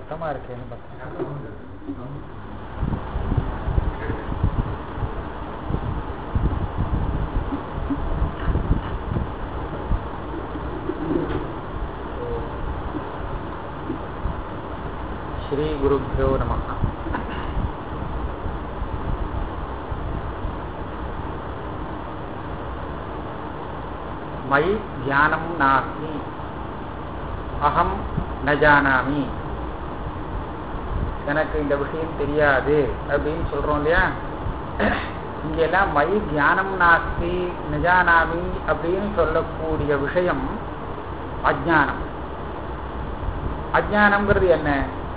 சத்தமா இருக்கேன்னு பார்த்தேன் ஸ்ரீகுருभ्यो நமः மயி தியானம் நாஸ்தி அகம் ந ஜானாமி எனக்கு இந்த விஷயம் தெரியாது அப்படின்னு சொல்றோம் இல்லையா இங்கெல்லாம் மை தியானம் நாஸ்தி நிஜானாமி அப்படின்னு சொல்லக்கூடிய விஷயம் அஜானம் அஜானம்ங்கிறது என்ன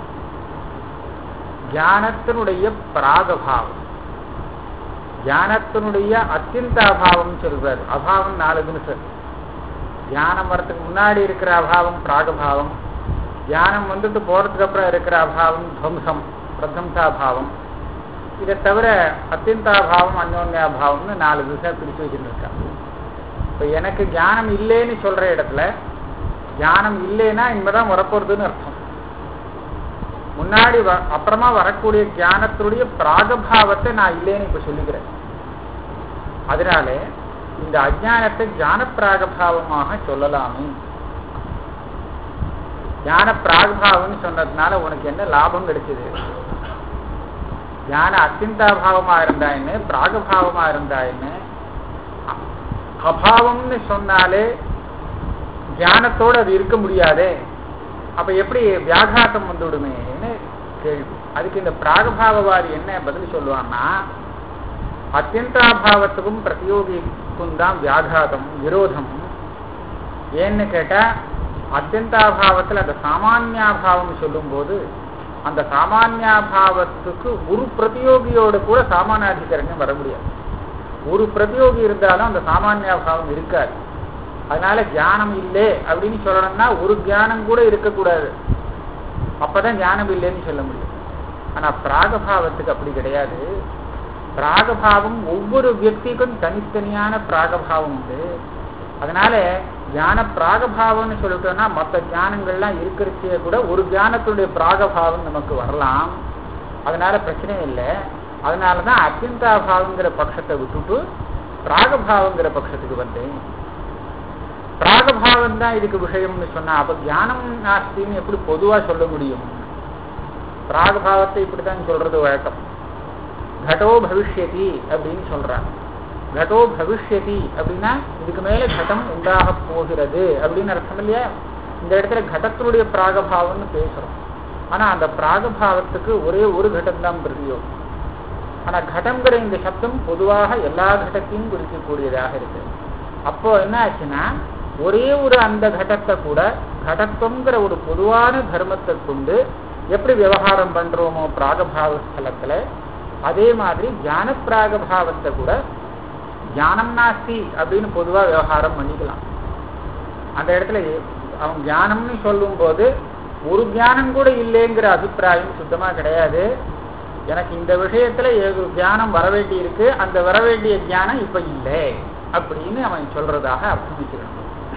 தியானத்தினுடைய பிராகபாவம் தியானத்தினுடைய அத்தியந்த அபாவம் சொல்றார் அபாவம் நாலு நிமிஷம் தியானம் வரத்துக்கு முன்னாடி இருக்கிற அபாவம் பிராகபாவம் தியானம் வந்துட்டு போறதுக்கு அப்புறம் இருக்கிற அபாவம் துவம்சம் பிரதம்சாபாவம் இதை தவிர அத்தியந்தாபாவம் அந்யோன்யாபாவம்னு நாலு திசை பிரிச்சு வச்சுருக்காங்க இப்போ எனக்கு ஞானம் இல்லைன்னு சொல்ற இடத்துல ஞானம் இல்லைன்னா இனிமேதான் வரப்போறதுன்னு அர்த்தம் முன்னாடி அப்புறமா வரக்கூடிய ஞானத்தினுடைய பிராகபாவத்தை நான் இல்லைன்னு இப்ப சொல்லிக்கிறேன் அதனால இந்த அஜானத்தை ஞான பிராகபாவமாக சொல்லலாமே ஞான பிராகபாவம்னு சொன்னதுனால உனக்கு என்ன லாபம் கிடைச்சது ஞான அத்தியந்தாபாவமா இருந்தா என்ன பிராகபாவமா இருந்தா என்ன அபாவம்னு சொன்னாலே ஞானத்தோடு அது இருக்க முடியாதே அப்ப எப்படி வியாகாத்தம் வந்துவிடுமேன்னு கேள்வி அதுக்கு இந்த பிராகபாவவாதி என்ன பதில் சொல்லுவான்னா அத்தியந்தாபாவத்துக்கும் பிரதியோகிக்கும் தான் வியாகாதம் விரோதம் ஏன்னு கேட்டா அத்தியந்தாபாவத்தில் அந்த சாமானியாபாவம் சொல்லும்போது அந்த சாமானியாபாவத்துக்கு ஒரு பிரதியோகியோடு கூட சாமானியாதிகரண்யம் வர முடியாது ஒரு பிரதியோகி இருந்தாலும் அந்த சாமானியாபாவம் இருக்காது அதனால தியானம் இல்லை அப்படின்னு சொல்லணும்னா ஒரு தியானம் கூட இருக்கக்கூடாது அப்பதான் ஞானம் இல்லைன்னு சொல்ல முடியும் ஆனா பிராகபாவத்துக்கு அப்படி கிடையாது பிராகபாவம் ஒவ்வொரு வியக்திக்கும் தனித்தனியான பிராகபாவம் உண்டு அதனால ஞான பிராகபாவம்னு சொல்லிட்டோம்னா மற்ற ஞானங்கள்லாம் இருக்கிறச்சே கூட ஒரு ஞானத்துடைய பிராகபாவம் நமக்கு வரலாம் அதனால பிரச்சனை இல்லை அதனாலதான் அத்தியந்தாபாவங்கிற பட்சத்தை விட்டுட்டு பிராகபாவங்கிற பட்சத்துக்கு வந்தேன் பிராகபாவம் தான் இதுக்கு விஷயம்னு சொன்னா அப்ப தியானம் நாஸ்தின்னு எப்படி பொதுவா சொல்ல முடியும் பிராகபாவத்தை இப்படித்தான் சொல்றது வழக்கம் கடோ பவிஷ்யதி அப்படின்னு சொல்றாங்க கடோ பவிஷ்யதி அப்படின்னா இதுக்கு மேல கடம் உண்டாக போகிறது அப்படின்னு அர்த்தம் இல்லையா இந்த இடத்துல கடத்தினுடைய பிராகபாவம்னு பேசுறோம் ஆனா அந்த பிராகபாவத்துக்கு ஒரே ஒரு கட்டம் தான் பிரதியோகம் ஆனா கடங்கிற இந்த சப்தம் பொதுவாக எல்லா கடத்தையும் குறிக்கக்கூடியதாக இருக்கு அப்போ என்ன ஆச்சுன்னா ஒரே ஒரு அந்த கடத்தை கூட கடத்துவங்கிற ஒரு பொதுவான தர்மத்தை கொண்டு எப்படி விவகாரம் பண்றோமோ பிராகபாவ ஸ்தலத்துல அதே மாதிரி ஞான பிராகபாவத்தை கூட ஞானம் நாஸ்தி அப்படின்னு பொதுவா விவகாரம் பண்ணிக்கலாம் அந்த இடத்துல அவன் ஞானம்னு சொல்லும் போது ஒரு ஞானம் கூட இல்லைங்கிற அபிப்பிராயம் சுத்தமா கிடையாது எனக்கு இந்த விஷயத்துல தியானம் வர வேண்டி இருக்கு அந்த வர வேண்டிய ஞானம் இப்ப இல்லை அப்படின்னு அவன் சொல்றதாக அர்த்தம் வச்சுக்கணும்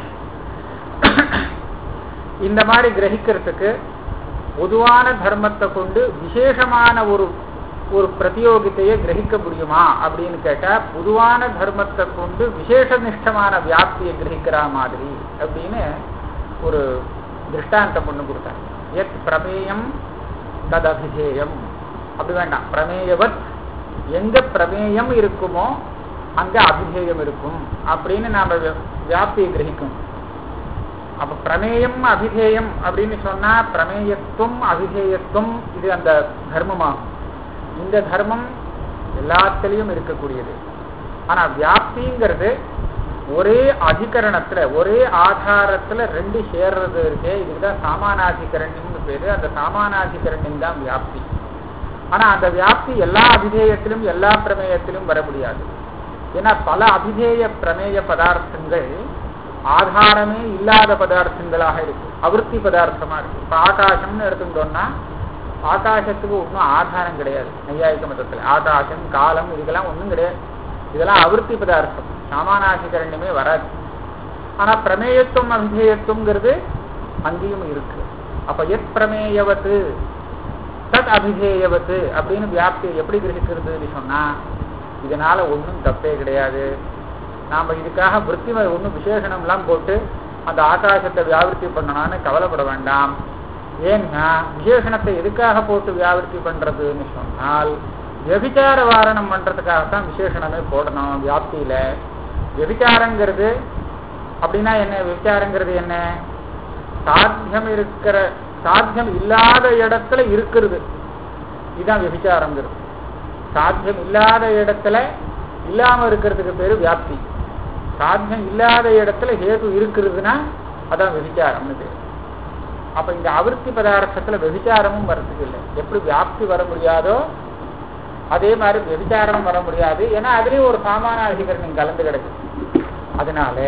இந்த மாதிரி கிரகிக்கிறதுக்கு பொதுவான தர்மத்தை கொண்டு விசேஷமான ஒரு ஒரு பிரதியோகித்தையை கிரகிக்க முடியுமா அப்படின்னு கேட்டா பொதுவான தர்மத்தை கொண்டு விசேஷ நிஷ்டமான வியாப்தியை கிரகிக்கிற மாதிரி அப்படின்னு ஒரு திருஷ்டாந்தம் ஒண்ணு கொடுத்தாங்க எத் பிரமேயம் தத் அபிதேயம் அப்படி வேண்டாம் பிரமேயவத் எங்க பிரமேயம் இருக்குமோ அங்க அபிதேயம் இருக்கும் அப்படின்னு நாம வியாப்தியை கிரகிக்கும் அப்ப பிரமேயம் அபிதேயம் அப்படின்னு சொன்னா பிரமேயத்துவம் அபிதேயத்துவம் இது அந்த தர்மமாகும் இந்த தர்மம் எல்லாத்திலையும் இருக்கக்கூடியது ஆனா வியாப்திங்கிறது ஒரே அதிகரணத்துல ஒரே ஆதாரத்துல ரெண்டு சேர்றது இருக்கே இதுதான் சாமானாதிகரண்யம்னு பேரு அந்த சாமானாதிகரண்யம் தான் வியாப்தி ஆனா அந்த வியாப்தி எல்லா அபிதேயத்திலும் எல்லா பிரமேயத்திலும் வர முடியாது ஏன்னா பல அபிதேய பிரமேய பதார்த்தங்கள் ஆதாரமே இல்லாத பதார்த்தங்களாக இருக்கு அவிருத்தி பதார்த்தமா இருக்கு இப்ப ஆகாசம்னு எடுத்துட்டோம்னா ஆகாசத்துக்கு ஒன்றும் ஆதாரம் கிடையாது நையாயிக்க மதத்துல ஆகாசம் காலம் இதுக்கெல்லாம் ஒன்றும் கிடையாது இதெல்லாம் அவிருத்தி பதார்த்தம் சாமானாசிகரண்யமே வராது ஆனா பிரமேயத்துவம் அபிதேயத்துவங்கிறது அங்கேயும் இருக்கு அப்ப எத் பிரமேயவத்து தத் அபிதேயவத்து அப்படின்னு வியாப்தியை எப்படி கிரகிக்கிறதுன்னு சொன்னா இதனால ஒன்றும் தப்பே கிடையாது நாம இதுக்காக விற்பி ஒன்றும் விசேஷணம்லாம் போட்டு அந்த ஆகாசத்தை வியாபிருத்தி பண்ணணும்னு கவலைப்பட வேண்டாம் ஏன்னா விசேஷணத்தை எதுக்காக போட்டு வியாபிருத்தி பண்றதுன்னு சொன்னால் வியபிச்சார வாரணம் பண்றதுக்காகத்தான் விசேஷணமே போடணும் வியாப்தியில வியபிச்சாரங்கிறது அப்படின்னா என்ன விபச்சாரங்கிறது என்ன சாத்தியம் இருக்கிற சாத்தியம் இல்லாத இடத்துல இருக்கிறது இதுதான் விபச்சாரங்கிறது சாத்தியம் இல்லாத இடத்துல இல்லாம இருக்கிறதுக்கு பேரு வியாப்தி சாத்தியம் இல்லாத இடத்துல ஹேது இருக்கிறதுனா அதான் விபச்சாரம்னு பேரு அப்ப இந்த அவிர்த்தி பதார்த்தத்துல விபச்சாரமும் வர்றதுக்கு இல்லை எப்படி வியாப்தி வர முடியாதோ அதே மாதிரி விபச்சாரம் வர முடியாது ஏன்னா அதுலயும் ஒரு சாமான அதிகரணம் கலந்து கிடக்கு அதனால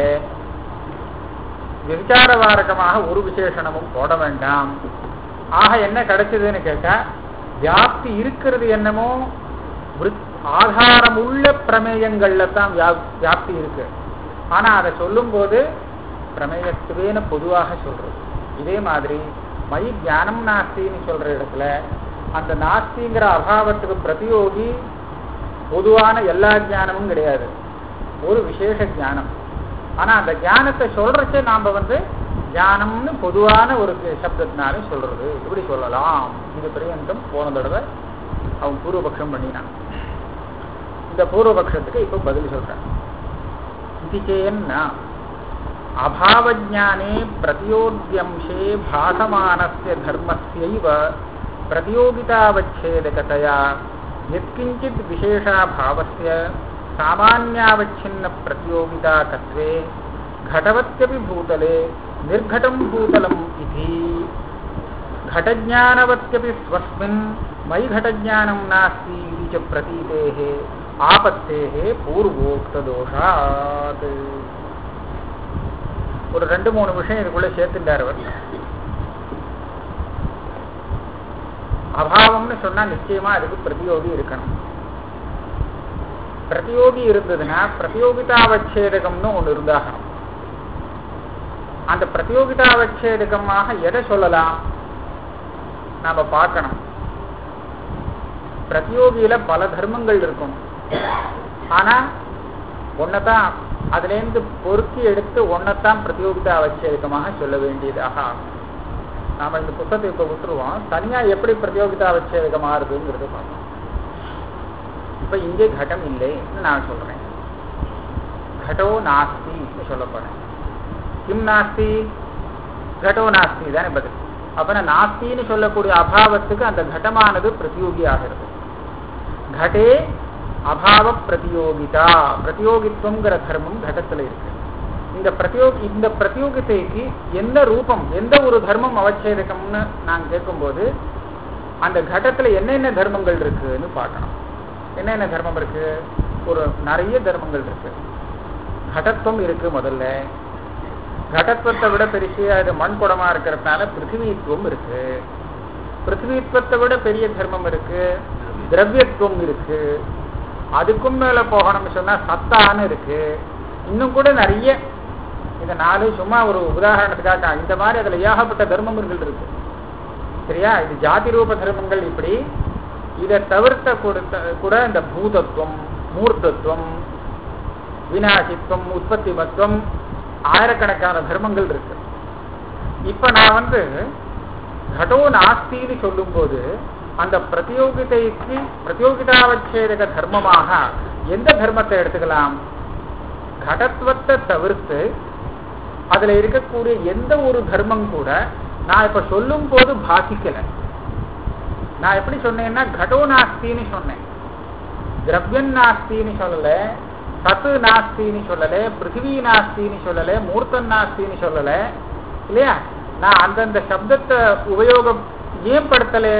விபச்சாரவாரகமாக ஒரு விசேஷணமும் போட வேண்டாம் ஆக என்ன கிடைச்சதுன்னு கேட்டா வியாப்தி இருக்கிறது என்னமோ ஆதாரம் உள்ள பிரமேயங்கள்ல தான் வியாப்தி இருக்கு ஆனா அதை சொல்லும் போது பிரமேயத்துவேன்னு பொதுவாக சொல்றது இதே மாதிரி மயி ஞானம் நாஸ்தின்னு சொல்ற இடத்துல அந்த நாஸ்திங்கிற அபாவத்துக்கு பிரதியோகி பொதுவான எல்லா ஞானமும் கிடையாது ஒரு விசேஷ ஞானம் ஆனா அந்த ஞானத்தை சொல்றச்சே நாம வந்து ஞானம்னு பொதுவான ஒரு சப்தத்தினாலே சொல்றது இப்படி சொல்லலாம் இது பரியந்தம் போன தடவை அவன் பூர்வபக்ஷம் பண்ணினான் இந்த பூர்வபக்ஷத்துக்கு இப்ப பதில் சொல்றேன் இது சேன்னா அபாவஜானே பிரதியோகியம்சே பாசமானஸ்ய தர்மஸ்யைவ प्रतियोगितावच्छेदकतया यत्किञ्चित् विशेषाभावस्य सामान्यावच्छिन्नप्रतियोगिताकत्वे घटवत्यपि भूतले निर्घटं भूतलम् इति घटज्ञानवत्यपि स्वस्मिन् मयि घटज्ञानं नास्ति इति च प्रतीतेः आपत्तेः पूर्वोक्तदोषात् ஒரு ரெண்டு மூணு விஷயம் இதுக்குள்ள சேர்த்துட்டார் அவர் அபாவம்னு சொன்னா நிச்சயமா அதுக்கு பிரதியோகி இருக்கணும் பிரதியோகி இருந்ததுன்னா பிரதியோகிதாவச்சேதகம்னு ஒண்ணு இருந்தாகணும் அந்த பிரதியோகிதாவச்சேதகமாக எதை சொல்லலாம் நாம பார்க்கணும் பிரதியோகியில பல தர்மங்கள் இருக்கும் ஆனா ஒன்னதான் அதுல இருந்து பொறுக்கி எடுத்து ஒன்னதான் பிரதியோகிதா அவச்சேதகமாக சொல்ல வேண்டியதாக ஆகும் நாம இந்த புத்தகத்தை இப்ப விட்டுருவோம் தனியா எப்படி பிரதியோகிதா அவச்சேதகம் ஆறுதுங்கிறது பார்ப்போம் இப்ப இங்கே கடம் இல்லைன்னு நான் சொல்றேன் கடோ நாஸ்தி சொல்ல போறேன் கிம் நாஸ்தி கடோ நாஸ்தி தானே பதில் அப்ப நாஸ்தின்னு சொல்லக்கூடிய அபாவத்துக்கு அந்த கடமானது பிரதியோகி ஆகிறது கடே அபாவ பிரதியோகிதா பிரதியோகித்துவங்கிற தர்மம் கடத்துல இருக்கு இந்த பிரதியோகி இந்த பிரதியோகிதைக்கு எந்த ரூபம் எந்த ஒரு தர்மம் அவச்சேதகம்னு நான் கேட்கும்போது அந்த கடத்துல என்னென்ன தர்மங்கள் இருக்குன்னு பார்க்கணும் என்னென்ன தர்மம் இருக்கு ஒரு நிறைய தர்மங்கள் இருக்கு கடத்துவம் இருக்கு முதல்ல கடத்துவத்தை விட பெரிய அது மண் குடமா இருக்கிறதுனால பிருத்திவித்துவம் இருக்கு பிருத்திவித்துவத்தை விட பெரிய தர்மம் இருக்கு திரவியத்துவம் இருக்கு அதுக்கும் மேல போகணும்னு சொன்னா சத்தான்னு இருக்கு இன்னும் கூட நிறைய இந்த நாலு சும்மா ஒரு உதாரணத்துக்காக இந்த மாதிரி அதுல ஏகப்பட்ட தர்மங்கள் இருக்கு சரியா இது ஜாதி ரூப தர்மங்கள் இப்படி இதை தவிர்த்த கொடுத்த கூட இந்த பூதத்துவம் மூர்த்தத்துவம் வினாசித்துவம் உற்பத்தி மத்துவம் ஆயிரக்கணக்கான தர்மங்கள் இருக்கு இப்ப நான் வந்து கடோ நாஸ்தின்னு சொல்லும் போது அந்த பிரதியோகிதைக்கு பிரதியோகிதாவச்சேதக தர்மமாக எந்த தர்மத்தை எடுத்துக்கலாம் கடத்துவத்தை தவிர்த்து அதுல இருக்கக்கூடிய எந்த ஒரு தர்மம் கூட நான் இப்ப சொல்லும் போது பாசிக்கல நான் எப்படி சொன்னேன்னா கடோ நாஸ்தின்னு சொன்னேன் திரவியன் நாஸ்தின்னு சொல்லல சத்து நாஸ்தின்னு சொல்லல பிருத்திவி நாஸ்தின்னு சொல்லல மூர்த்தன் நாஸ்தின்னு சொல்லல இல்லையா நான் அந்தந்த சப்தத்தை உபயோகம் ஏன் படுத்தல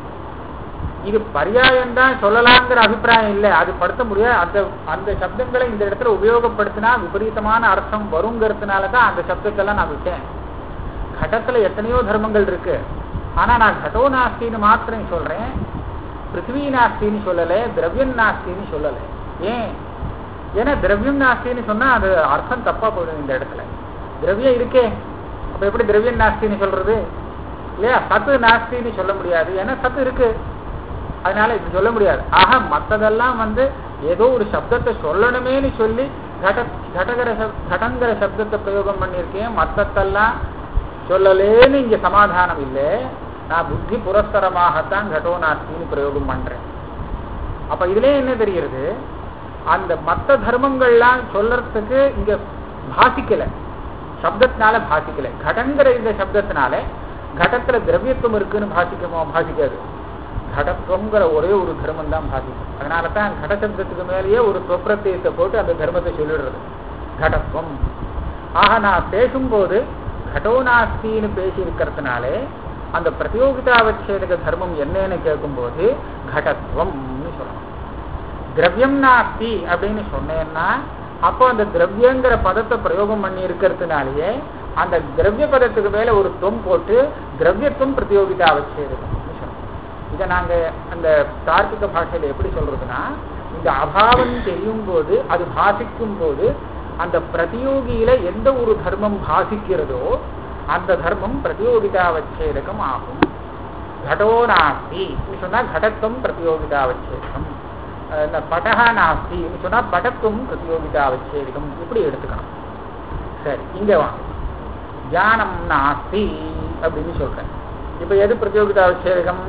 இது பரியாயம் தான் சொல்லலாங்கிற அபிப்பிராயம் இல்லை அது படுத்த முடியாது அந்த அந்த சப்தங்களை இந்த இடத்துல உபயோகப்படுத்தினா விபரீதமான அர்த்தம் வருங்கிறதுனால தான் அந்த சப்தத்தெல்லாம் நான் விட்டேன் கடத்துல எத்தனையோ தர்மங்கள் இருக்கு ஆனா நான் கடோ நாஸ்தின்னு மாத்திரம் சொல்றேன் பிருத்திவி நாஸ்தின்னு சொல்லல திரவியன் நாஸ்தின்னு சொல்லல ஏன் ஏன்னா திரவியம் நாஸ்தின்னு சொன்னா அது அர்த்தம் தப்பா போயிடும் இந்த இடத்துல திரவியம் இருக்கே அப்ப எப்படி திரவியன் நாஸ்தின்னு சொல்றது இல்லையா சத்து நாஸ்தின்னு சொல்ல முடியாது ஏன்னா சத்து இருக்கு அதனால இது சொல்ல முடியாது ஆக மத்ததெல்லாம் வந்து ஏதோ ஒரு சப்தத்தை சொல்லணுமேன்னு சொல்லி கட கடகர சப்- கடங்கர சப்தத்தை பிரயோகம் பண்ணியிருக்கேன் மத்தத்தெல்லாம் சொல்லலேன்னு இங்க சமாதானம் இல்லை நான் புத்தி புரஸ்தரமாகத்தான் கடோ நாஸ்தின்னு பிரயோகம் பண்றேன் அப்ப இதுல என்ன தெரிகிறது அந்த மத்த தர்மங்கள்லாம் சொல்லறதுக்கு இங்க பாசிக்கல சப்தத்தினால பாசிக்கல கடங்கிற இந்த சப்தத்தினால கடத்துல திரவியத்துவம் இருக்குன்னு பாசிக்குமோ பாசிக்காது கடத்துவங்கிற ஒரே ஒரு தர்மம் தான் பாசிக்கும் அதனால தான் கட சப்தத்துக்கு மேலேயே ஒரு சொப்பிரத்தியத்தை போட்டு அந்த தர்மத்தை சொல்லிடுறது கடத்துவம் ஆக நான் பேசும்போது கடோநாஸ்தின்னு பேசி இருக்கிறதுனாலே அந்த பிரதியோகிதாவச்சேதக தர்மம் என்னன்னு கேட்கும்போது கடத்துவம்னு சொல்லணும் திரவியம் நாஸ்தி அப்படின்னு சொன்னேன்னா அப்போ அந்த திரவியங்கிற பதத்தை பிரயோகம் பண்ணி இருக்கிறதுனாலயே அந்த திரவிய பதத்துக்கு மேல ஒரு தொம் போட்டு திரவியத்துவம் பிரதியோகிதா அவச்சேதகம் இதை நாங்க அந்த தார்க்கிக பாஷையில எப்படி சொல்றதுன்னா இந்த அபாவம் தெரியும் போது அது பாசிக்கும் போது அந்த பிரதியோகியில எந்த ஒரு தர்மம் பாசிக்கிறதோ அந்த தர்மம் பிரதியோகிதாவச்சேதகம் ஆகும் கடோ நாஸ்தி சொன்னா கடத்துவம் பிரதியோகிதாவச்சேதகம் அஹ் இந்த படகா நாஸ்தி சொன்னா படத்துவம் பிரதியோகிதாவச்சேதகம் இப்படி எடுத்துக்கணும் சரி இங்க வாங்க ஞானம் நாஸ்தி அப்படின்னு சொல்றேன் இப்ப எது பிரதியோகிதாவச்சேதகம்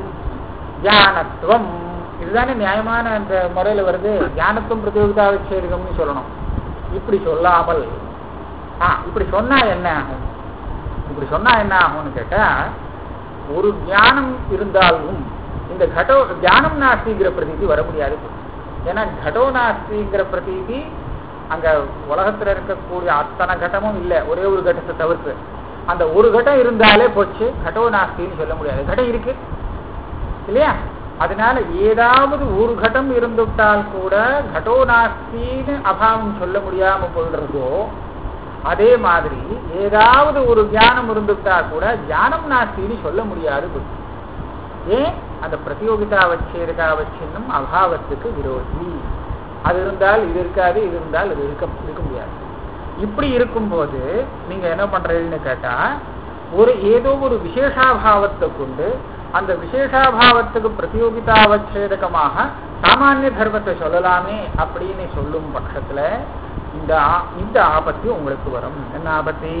ஞானத்துவம் இதுதானே நியாயமான அந்த முறையில வருது ஞானத்துவம் பிரதியோகிதாவச்சேதகம்னு சொல்லணும் இப்படி சொல்லாமல் ஆ இப்படி சொன்னா என்ன ஆகும் இப்படி சொன்னா என்ன ஆகும்னு கேட்டா ஒரு ஞானம் இருந்தாலும் இந்த கடோ ஞானம் நாஸ்திங்கிற பிரதீதி வர முடியாது ஏன்னா கடோ நாஸ்திங்கிற பிரதீதி அங்க உலகத்துல இருக்கக்கூடிய அத்தனை கட்டமும் இல்லை ஒரே ஒரு கட்டத்தை தவிர்த்து அந்த ஒரு கட்டம் இருந்தாலே போச்சு கடோ நாஸ்தின்னு சொல்ல முடியாது கட்டம் இருக்கு இல்லையா அதனால ஏதாவது ஒரு கட்டம் இருந்துவிட்டால் கூட கடோ நாஸ்தின்னு அபாவம் சொல்ல முடியாம போயிடுறதோ அதே மாதிரி ஏதாவது ஒரு ஞானம் இருந்துவிட்டா கூட ஞானம் நாஸ்தின்னு சொல்ல முடியாது புத்தி. ஏன் அந்த பிரதியோகிதாவச்சேதகாவச்சின்னும் அபாவத்துக்கு விரோதி அது இருந்தால் இது இருக்காது இது இருந்தால் இது இருக்க இருக்க முடியாது இப்படி இருக்கும்போது நீங்க என்ன பண்றீங்கன்னு கேட்டா ஒரு ஏதோ ஒரு விசேஷாபாவத்தை கொண்டு அந்த விசேஷாபாவத்துக்கு பிரதியோகிதாவச்சேதகமாக சாமானிய தர்மத்தை சொல்லலாமே அப்படின்னு சொல்லும் பட்சத்துல இந்த ஆ- இந்த ஆபத்து உங்களுக்கு வரும் என்ன ஆபத்து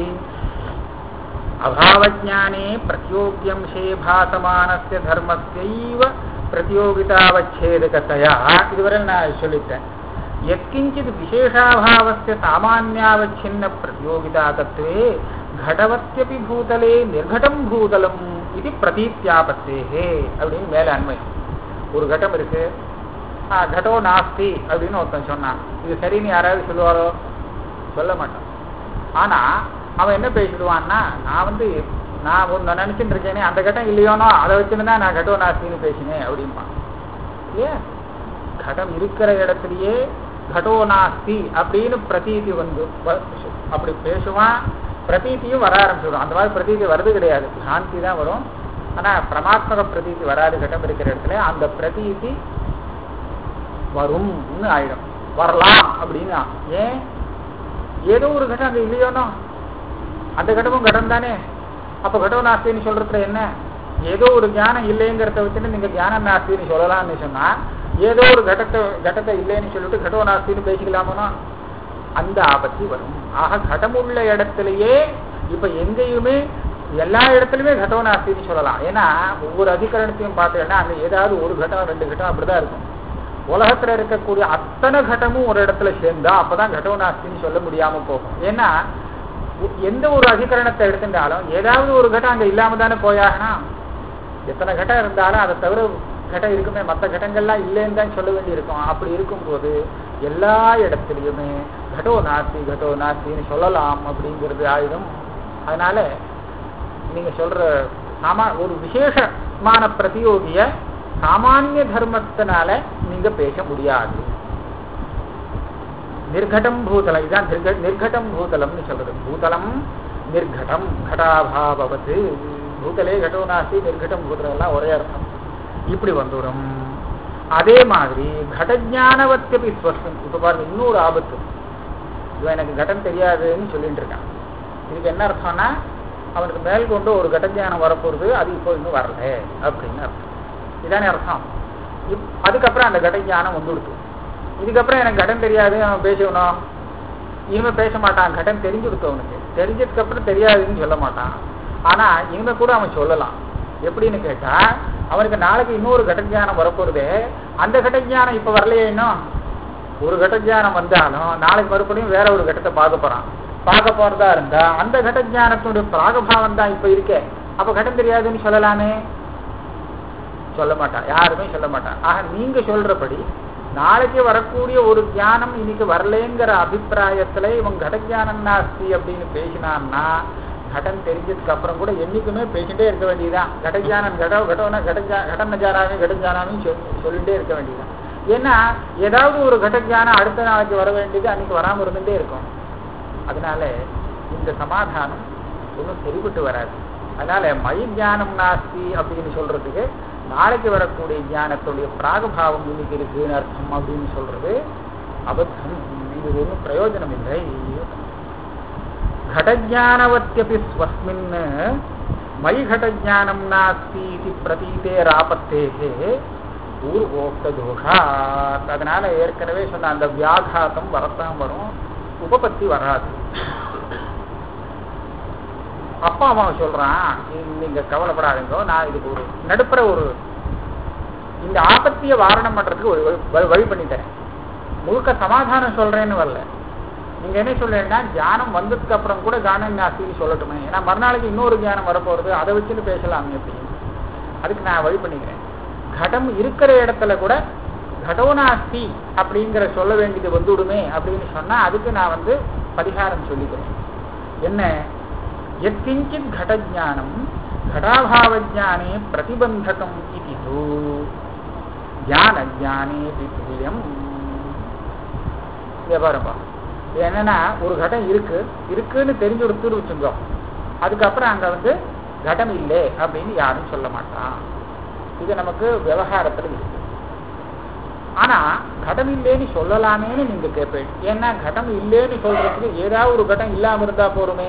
அபாவஜானே பிரத்யோகியம்சே பாசமானஸ்ய தர்மஸ்யைவ பிரதியோகிதாவச்சேதகத்தையா இதுவரை நான் சொல்லிட்டேன் எத்கிஞ்சித் விசேஷாபாவஸ்ய சாமானியாவச்சின்ன பிரதியோகிதா தத்துவே கடவத்தியபி பூதலே நிர்கடம் பூதலம் இது பிரதீத்யாபத்தேகே அப்படின்னு மேல அண்மையம் ஒரு கட்டம் இருக்கு ஆ, கடோ நாஸ்தி அப்படின்னு ஒருத்தன் சொன்னான் இது சரின்னு யாராவது சொல்லுவாரோ சொல்ல மாட்டான் ஆனா அவன் என்ன பேசிடுவான்னா நான் வந்து நான் ஒன்று நினைச்சுட்டு இருக்கேனே அந்த கட்டம் இல்லையோனோ அதை வச்சுன்னு தான் நான் கடோ நாஸ்தின்னு பேசினேன் அப்படிம்பான் ஏன் கடம் இருக்கிற இடத்துலயே கடோ நாஸ்தி அப்படின்னு பிரதீதி வந்து வ- அப்படி பேசுவான் பிரதீதியும் வர ஆரம்பிச்சிடும் அந்த மாதிரி பிரதீதி வருது கிடையாது சாந்தி தான் வரும் ஆனா பிரமாத்மக பிரதீதி வராது கட்டம் இருக்கிற இடத்துல அந்த பிரதீதி வரும்னு ஆயிடும் வரலாம் அப்படின்னா ஏன் ஏதோ ஒரு கட்டம் அங்க இல்லையோனோ அந்த கடமும் கடம் தானே அப்ப கடவு நாஸ்தின்னு சொல்றதுல என்ன ஏதோ ஒரு ஞானம் இல்லைங்கிறத வச்சுட்டு நீங்க ஞான நாஸ்தின்னு சொல்லலாம்னு சொன்னா ஏதோ ஒரு கடத்தை கடத்தை இல்லைன்னு சொல்லிட்டு கடவு நாஸ்தின்னு பேசிக்கலாமோனா அந்த ஆபத்து வரும் ஆக கடமுள்ள இடத்திலேயே இப்ப எங்கேயுமே எல்லா இடத்துலயுமே கடவு நாஸ்தின்னு சொல்லலாம் ஏன்னா ஒவ்வொரு அதிகரணத்தையும் பார்த்தீங்கன்னா அங்க ஏதாவது ஒரு கட்டம் ரெண்டு கட்டம் அப்படிதான் இருக்கும் உலகத்துல இருக்கக்கூடிய அத்தனை கட்டமும் ஒரு இடத்துல சேர்ந்தா அப்பதான் கடவு நாஸ்தின்னு சொல்ல முடியாம போகும் ஏன்னா உ- எந்த ஒரு அதிகரணத்தை எடுத்துட்டாலும் ஏதாவது ஒரு கட்டம் அங்க இல்லாம தானே போயாகனா எத்தனை கட்டம் இருந்தாலும் அதை தவிர கட்டம் இருக்குமே மற்ற கட்டங்கள்லாம் இல்லைன்னு தான் சொல்ல வேண்டியிருக்கும் அப்படி இருக்கும்போது எல்லா இடத்துலையுமே கடோ நாஸ்தி கடோ நாஸ்தின்னு சொல்லலாம் அப்படிங்கிறது ஆயுதம் அதனால நீங்க சொல்ற சாமா ஒரு விசேஷமான பிரதியோகிய சாமானிய தர்மத்தினால நீங்க பேச முடியாது நிர்கடம் பூதலம் இதான் நிர்க நிர்கடம் பூதலம்னு சொல்றது பூதலம் நிர்கடம் கடாபாபவத்து பூதலே கடோ நாஸ்தி நிர்கடம் பூதலம் எல்லாம் ஒரே அர்த்தம் இப்படி வந்துடும் அதே மாதிரி கடஜானவத்தியபி ஸ்வஸ்தம் இப்ப பாருங்க இன்னொரு ஆபத்து இவன் எனக்கு கடம் தெரியாதுன்னு சொல்லிட்டு இருக்கான் இதுக்கு என்ன அர்த்தம்னா அவனுக்கு மேல் கொண்டு ஒரு கடஞானம் வரப்போகுது அது இப்போ இன்னும் வரல அப்படின்னு அர்த்தம் இதானே அர்த்தம் இப் அதுக்கப்புறம் அந்த கடஞானம் வந்துடுது இதுக்கப்புறம் எனக்கு கடன் தெரியாது அவன் பேசணும் இனிமே பேச மாட்டான் கடன் தெரிஞ்சு கொடுத்து அவனுக்கு தெரிஞ்சதுக்கு அப்புறம் தெரியாதுன்னு சொல்ல மாட்டான் ஆனா இனிமே கூட அவன் சொல்லலாம் எப்படின்னு கேட்டா அவனுக்கு நாளைக்கு இன்னொரு கடஞானம் வரப்போகுது அந்த கடஞானம் இப்ப வரலையே இன்னும் ஒரு கடஞானம் வந்தாலும் நாளைக்கு மறுபடியும் வேற ஒரு கட்டத்தை பார்க்க போறான் பார்க்க போறதா இருந்தா அந்த கடஞானத்தினுடைய பிராகபாவம் தான் இப்ப இருக்கே அப்ப கடன் தெரியாதுன்னு சொல்லலாமே சொல்ல மாட்டான் யாருமே சொல்ல மாட்டான் ஆக நீங்க சொல்றபடி நாளைக்கு வரக்கூடிய ஒரு ஞானம் இன்னைக்கு வரலேங்கிற அபிப்பிராயத்துல இவன் கடஞானம் நாஸ்தி அப்படின்னு பேசினான்னா கடன் தெரிஞ்சதுக்கு அப்புறம் கூட என்னைக்குமே பேசிட்டே இருக்க வேண்டியதுதான் கடஞானம் கட கடவன கடஞ்சா கடன் நஜாராக கடஞ்சானான்னு சொல்லிட்டே இருக்க வேண்டியதுதான் ஏன்னா ஏதாவது ஒரு கடஞானம் அடுத்த நாளைக்கு வர வேண்டியது அன்னைக்கு வராம இருந்துட்டே இருக்கும் அதனால இந்த சமாதானம் ஒன்றும் சரிபட்டு வராது அதனால மயி ஞானம் நாஸ்தி அப்படின்னு சொல்றதுக்கு நாளைக்கு வரக்கூடிய ஞானத்துடைய பிராகபாவம் இன்னைக்கு இருக்குன்னு அர்த்தம் அப்படின்னு சொல்றது அபத்தம் இது ஒன்றும் பிரயோஜனம் இல்லை घटज्ञानवत्यपि स्वस्मिन् मयि घटज्ञानं नास्ति इति प्रतीतेरापत्तेः பூர்வோக்த தோஷாத் அதனால ஏற்கனவே சொன்ன அந்த வியாகாத்தம் வரத்தான் வரும் உபபத்தி வராது அப்பா அவன் சொல்றான் நீங்க கவலைப்படாதீங்க நான் இதுக்கு ஒரு நடுப்புற ஒரு இந்த ஆபத்திய வாரணம் பண்றதுக்கு ஒரு வழி- வழி பண்ணிட்டேன் முழுக்க சமாதானம் சொல்றேன்னு வரல நீங்க என்ன சொல்றீங்கன்னா தியானம் வந்ததுக்கு அப்புறம் கூட கானம் நாஸ்தின்னு சொல்லட்டுமே ஏன்னா மறுநாளைக்கு இன்னொரு தியானம் வரப்போறது அதை வச்சுட்டு பேசலாம் அப்படின்னு அதுக்கு நான் வழி பண்ணிக்கிறேன் கடம் இருக்கிற இடத்துல கூட கடோநாஸ்தி அப்படிங்கிற சொல்ல வேண்டியது வந்துவிடுமே அப்படின்னு சொன்னா அதுக்கு நான் வந்து பரிகாரம் சொல்லிக்கிறேன் என்ன எத்கிஞ்சித் கடஜானம் கடாபாவஜானே பிரதிபந்தகம் இது ஞான ஜானே துல்லியம் இங்க பாருப்பா என்னன்னா ஒரு கடம் இருக்கு இருக்குன்னு தெரிஞ்சு கொடுத்துரு வச்சுங்க அதுக்கப்புறம் அங்க வந்து கடம் இல்லை அப்படின்னு யாரும் சொல்ல மாட்டான் இது நமக்கு விவகாரத்துல இருக்கு ஆனா கடம் இல்லைன்னு சொல்லலாமேன்னு நீங்க கேட்பேன் ஏன்னா கடம் இல்லைன்னு சொல்றதுக்கு ஏதாவது ஒரு கடம் இல்லாம இருந்தா போருமே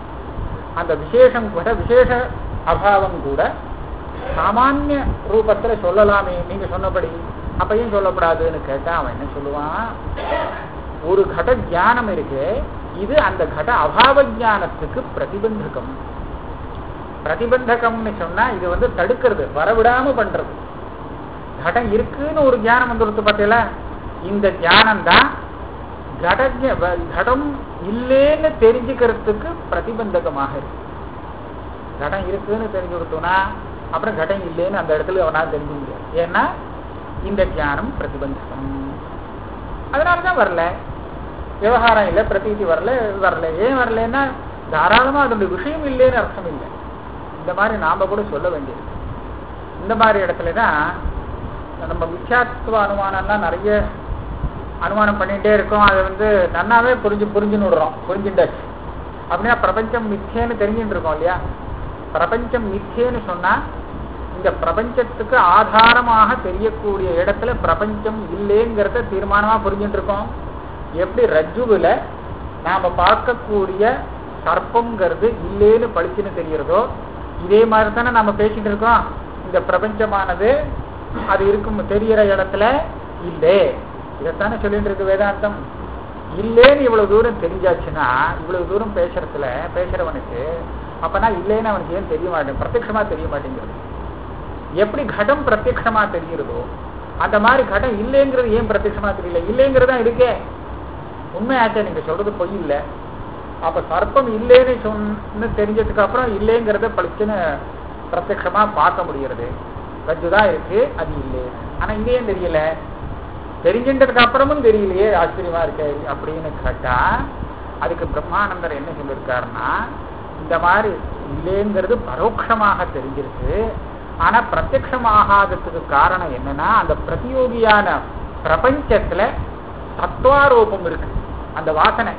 அந்த விசேஷம் கூட விசேஷ அபாவம் கூட சாமானிய ரூபத்துல சொல்லலாமே நீங்க சொன்னபடி அப்ப ஏன் சொல்லப்படாதுன்னு கேட்டா அவன் என்ன சொல்லுவான் ஒரு கட ஞானம் இருக்கு இது அந்த கட அபாவ ஞானத்துக்கு பிரதிபந்தகம் பிரதிபந்தகம்னு சொன்னா இது வந்து தடுக்கிறது வரவிடாம பண்றது கடம் இருக்குன்னு ஒரு ஞானம் வந்துடுத்து பார்த்தீங்களா இந்த ஞானம் தான் கட கடம் இல்லைன்னு தெரிஞ்சுக்கிறதுக்கு பிரதிபந்தகமாக இருக்கு கடம் இருக்குன்னு தெரிஞ்சு கொடுத்தோம்னா அப்புறம் கடம் இல்லைன்னு அந்த இடத்துல அவனால் தெரிஞ்சு முடியாது ஏன்னா இந்த ஞானம் பிரதிபந்தகம் அதனாலதான் வரல விவகாரம் இல்லை பிரதீதி வரல வரல ஏன் வரலன்னா தாராளமா அதனுடைய விஷயம் இல்லைன்னு அர்த்தம் இல்லை இந்த மாதிரி நாம கூட சொல்ல வேண்டியது இந்த மாதிரி இடத்துல தான் நம்ம மித்யாத்துவ அனுமானம்லாம் நிறைய அனுமானம் பண்ணிட்டே இருக்கோம் அதை வந்து நன்னாவே புரிஞ்சு புரிஞ்சுன்னு விடுறோம் புரிஞ்சுட்டாச்சு அப்படின்னா பிரபஞ்சம் மித்தியன்னு தெரிஞ்சுட்டு இருக்கோம் இல்லையா பிரபஞ்சம் மித்தியன்னு சொன்னா இந்த பிரபஞ்சத்துக்கு ஆதாரமாக தெரியக்கூடிய இடத்துல பிரபஞ்சம் இல்லைங்கிறத தீர்மானமா புரிஞ்சுட்டு இருக்கோம் எப்படி ரஜ்ஜுவுல நாம பார்க்கக்கூடிய சர்ப்பம்ங்கிறது இல்லைன்னு பளிச்சுன்னு தெரியறதோ இதே மாதிரி தானே நம்ம பேசிட்டு இருக்கோம் இந்த பிரபஞ்சமானது அது இருக்கும் தெரியற இடத்துல இல்லை இதைத்தானே சொல்லிட்டு இருக்கு வேதாந்தம் இல்லைன்னு இவ்வளவு தூரம் தெரிஞ்சாச்சுன்னா இவ்வளவு தூரம் பேசுறதுல பேசுறவனுக்கு அப்பனா இல்லைன்னு அவனுக்கு ஏன் தெரிய மாட்டேன் பிரத்யட்சமா தெரிய மாட்டேங்கிறது எப்படி கடம் பிரத்யட்சமா தெரிகிறதோ அந்த மாதிரி கடம் இல்லைங்கிறது ஏன் பிரத்யட்சமா தெரியல இல்லைங்கிறதா இருக்கே உண்மையாச்சா நீங்க சொல்றது பொய் இல்லை அப்ப சர்ப்பம் இல்லைன்னு சொன்னு தெரிஞ்சதுக்கு அப்புறம் இல்லைங்கிறத பளிச்சுன்னு பிரத்யட்சமா பார்க்க முடிகிறது ரஜ்ஜுதான் இருக்கு அது இல்லை ஆனா இங்க ஏன் தெரியல தெரிஞ்சின்றதுக்கு அப்புறமும் தெரியலையே ஆச்சரியமா இருக்கு அப்படின்னு கேட்டா அதுக்கு பிரம்மானந்தர் என்ன சொல்லியிருக்காருன்னா இந்த மாதிரி இல்லைங்கிறது பரோட்சமாக தெரிஞ்சிருக்கு ஆனா பிரத்யமாகாததுக்கு காரணம் என்னன்னா அந்த பிரதியோகியான பிரபஞ்சத்துல தத்துவாரோபம் இருக்கு அந்த வாசனை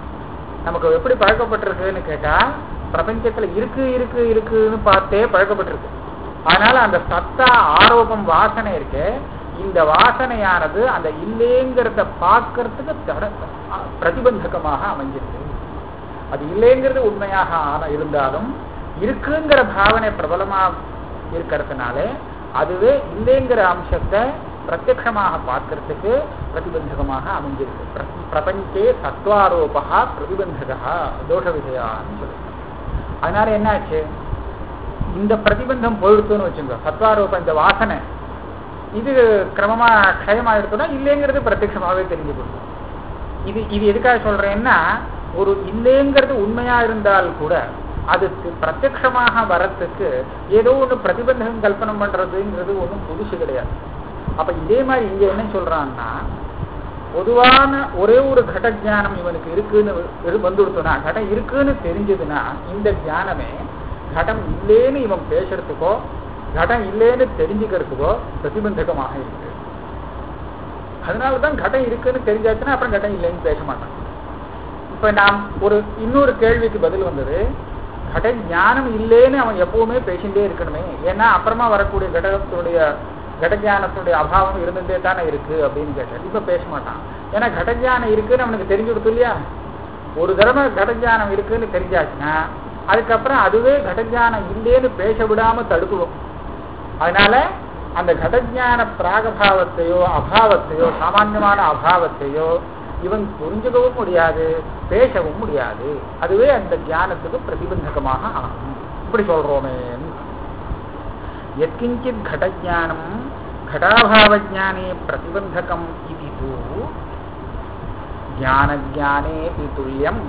நமக்கு எப்படி பழக்கப்பட்டிருக்குன்னு கேட்டா பிரபஞ்சத்துல இருக்கு இருக்கு இருக்குன்னு பார்த்தே பழக்கப்பட்டிருக்கு அதனால அந்த சத்தா ஆரோபம் வாசனை இருக்கு இந்த வாசனையானது அந்த இல்லைங்கிறத பார்க்கறதுக்கு தட பிரதிபந்தகமாக அமைஞ்சிருக்கு அது இல்லைங்கிறது உண்மையாக ஆன இருந்தாலும் இருக்குங்கிற பாவனை பிரபலமா இருக்கிறதுனால அதுவே இல்லைங்கிற அம்சத்தை பிரத்யக்ஷமாக பார்க்கறதுக்கு பிரதிபந்தகமாக அமைஞ்சிருக்கு பிர- பிரபஞ்சே சத்வாரோபா பிரதிபந்தகா தோஷ விஷயான்னு சொல்லுங்க அதனால என்னாச்சு இந்த பிரதிபந்தம் போயிடுத்துன்னு வச்சுங்க சத்வாரோபம் இந்த வாசனை இது கிரமமா க்ஷயமாயிடுச்சுன்னா இல்லைங்கிறது பிரத்யட்சமாகவே தெரிஞ்சு கொடுக்கும் இது இது எதுக்காக சொல்றேன்னா ஒரு இல்லைங்கிறது உண்மையா இருந்தால் கூட அது தி- பிரத்யக்ஷமாக வரத்துக்கு ஏதோ ஒண்ணு பிரதிபந்தகம் கல்பனை பண்றதுங்கிறது ஒண்ணும் புதுசு கிடையாது அப்ப இதே மாதிரி இங்க என்ன சொல்றான்னா பொதுவான ஒரே ஒரு கட ஞானம் இவனுக்கு இருக்குன்னு இரு- வந்துடுத்துனா கடம் இருக்குன்னு தெரிஞ்சதுன்னா இந்த ஞானமே கடம் இல்லைன்னு இவன் பேசுறதுக்கோ கடம் இல்லைன்னு தெரிஞ்சுக்கிறதுக்கோ பிரதிபந்தகமாக இருக்கு அதனாலதான் கடம் இருக்குன்னு தெரிஞ்சாச்சுன்னா அப்புறம் கடம் இல்லைன்னு பேச மாட்டான் இப்ப நாம் ஒரு இன்னொரு கேள்விக்கு பதில் வந்தது கட ஞானம் இல்லைன்னு அவன் எப்பவுமே பேசிட்டே இருக்கணுமே ஏன்னா அப்புறமா வரக்கூடிய கடகத்தினுடைய கடஞானத்தினுடைய அபாவம் இருந்துட்டே தானே இருக்கு அப்படின்னு கேட்டார் இப்ப பேச மாட்டான் ஏன்னா கடஞானம் இருக்குன்னு அவனுக்கு தெரிஞ்சு கொடுத்து இல்லையா ஒரு தடவை கடஞானம் இருக்குன்னு தெரிஞ்சாச்சுன்னா அதுக்கப்புறம் அதுவே கடஞானம் இல்லைன்னு பேச விடாம தடுக்குவோம் அதனால அந்த கடஞான பிராகபாவத்தையோ அபாவத்தையோ சாமான்யமான அபாவத்தையோ இவன் புரிஞ்சுக்கவும் முடியாது பேசவும் முடியாது அதுவே அந்த ஞானத்துக்கு பிரதிபந்தகமாக ஆகும் இப்படி சொல்றோமே எத்கிஞ்சித் கடஜானம் घटाभावज्ञाने प्रतिबन्धकम् इति तु ஞானஜானேபி துல்லியம்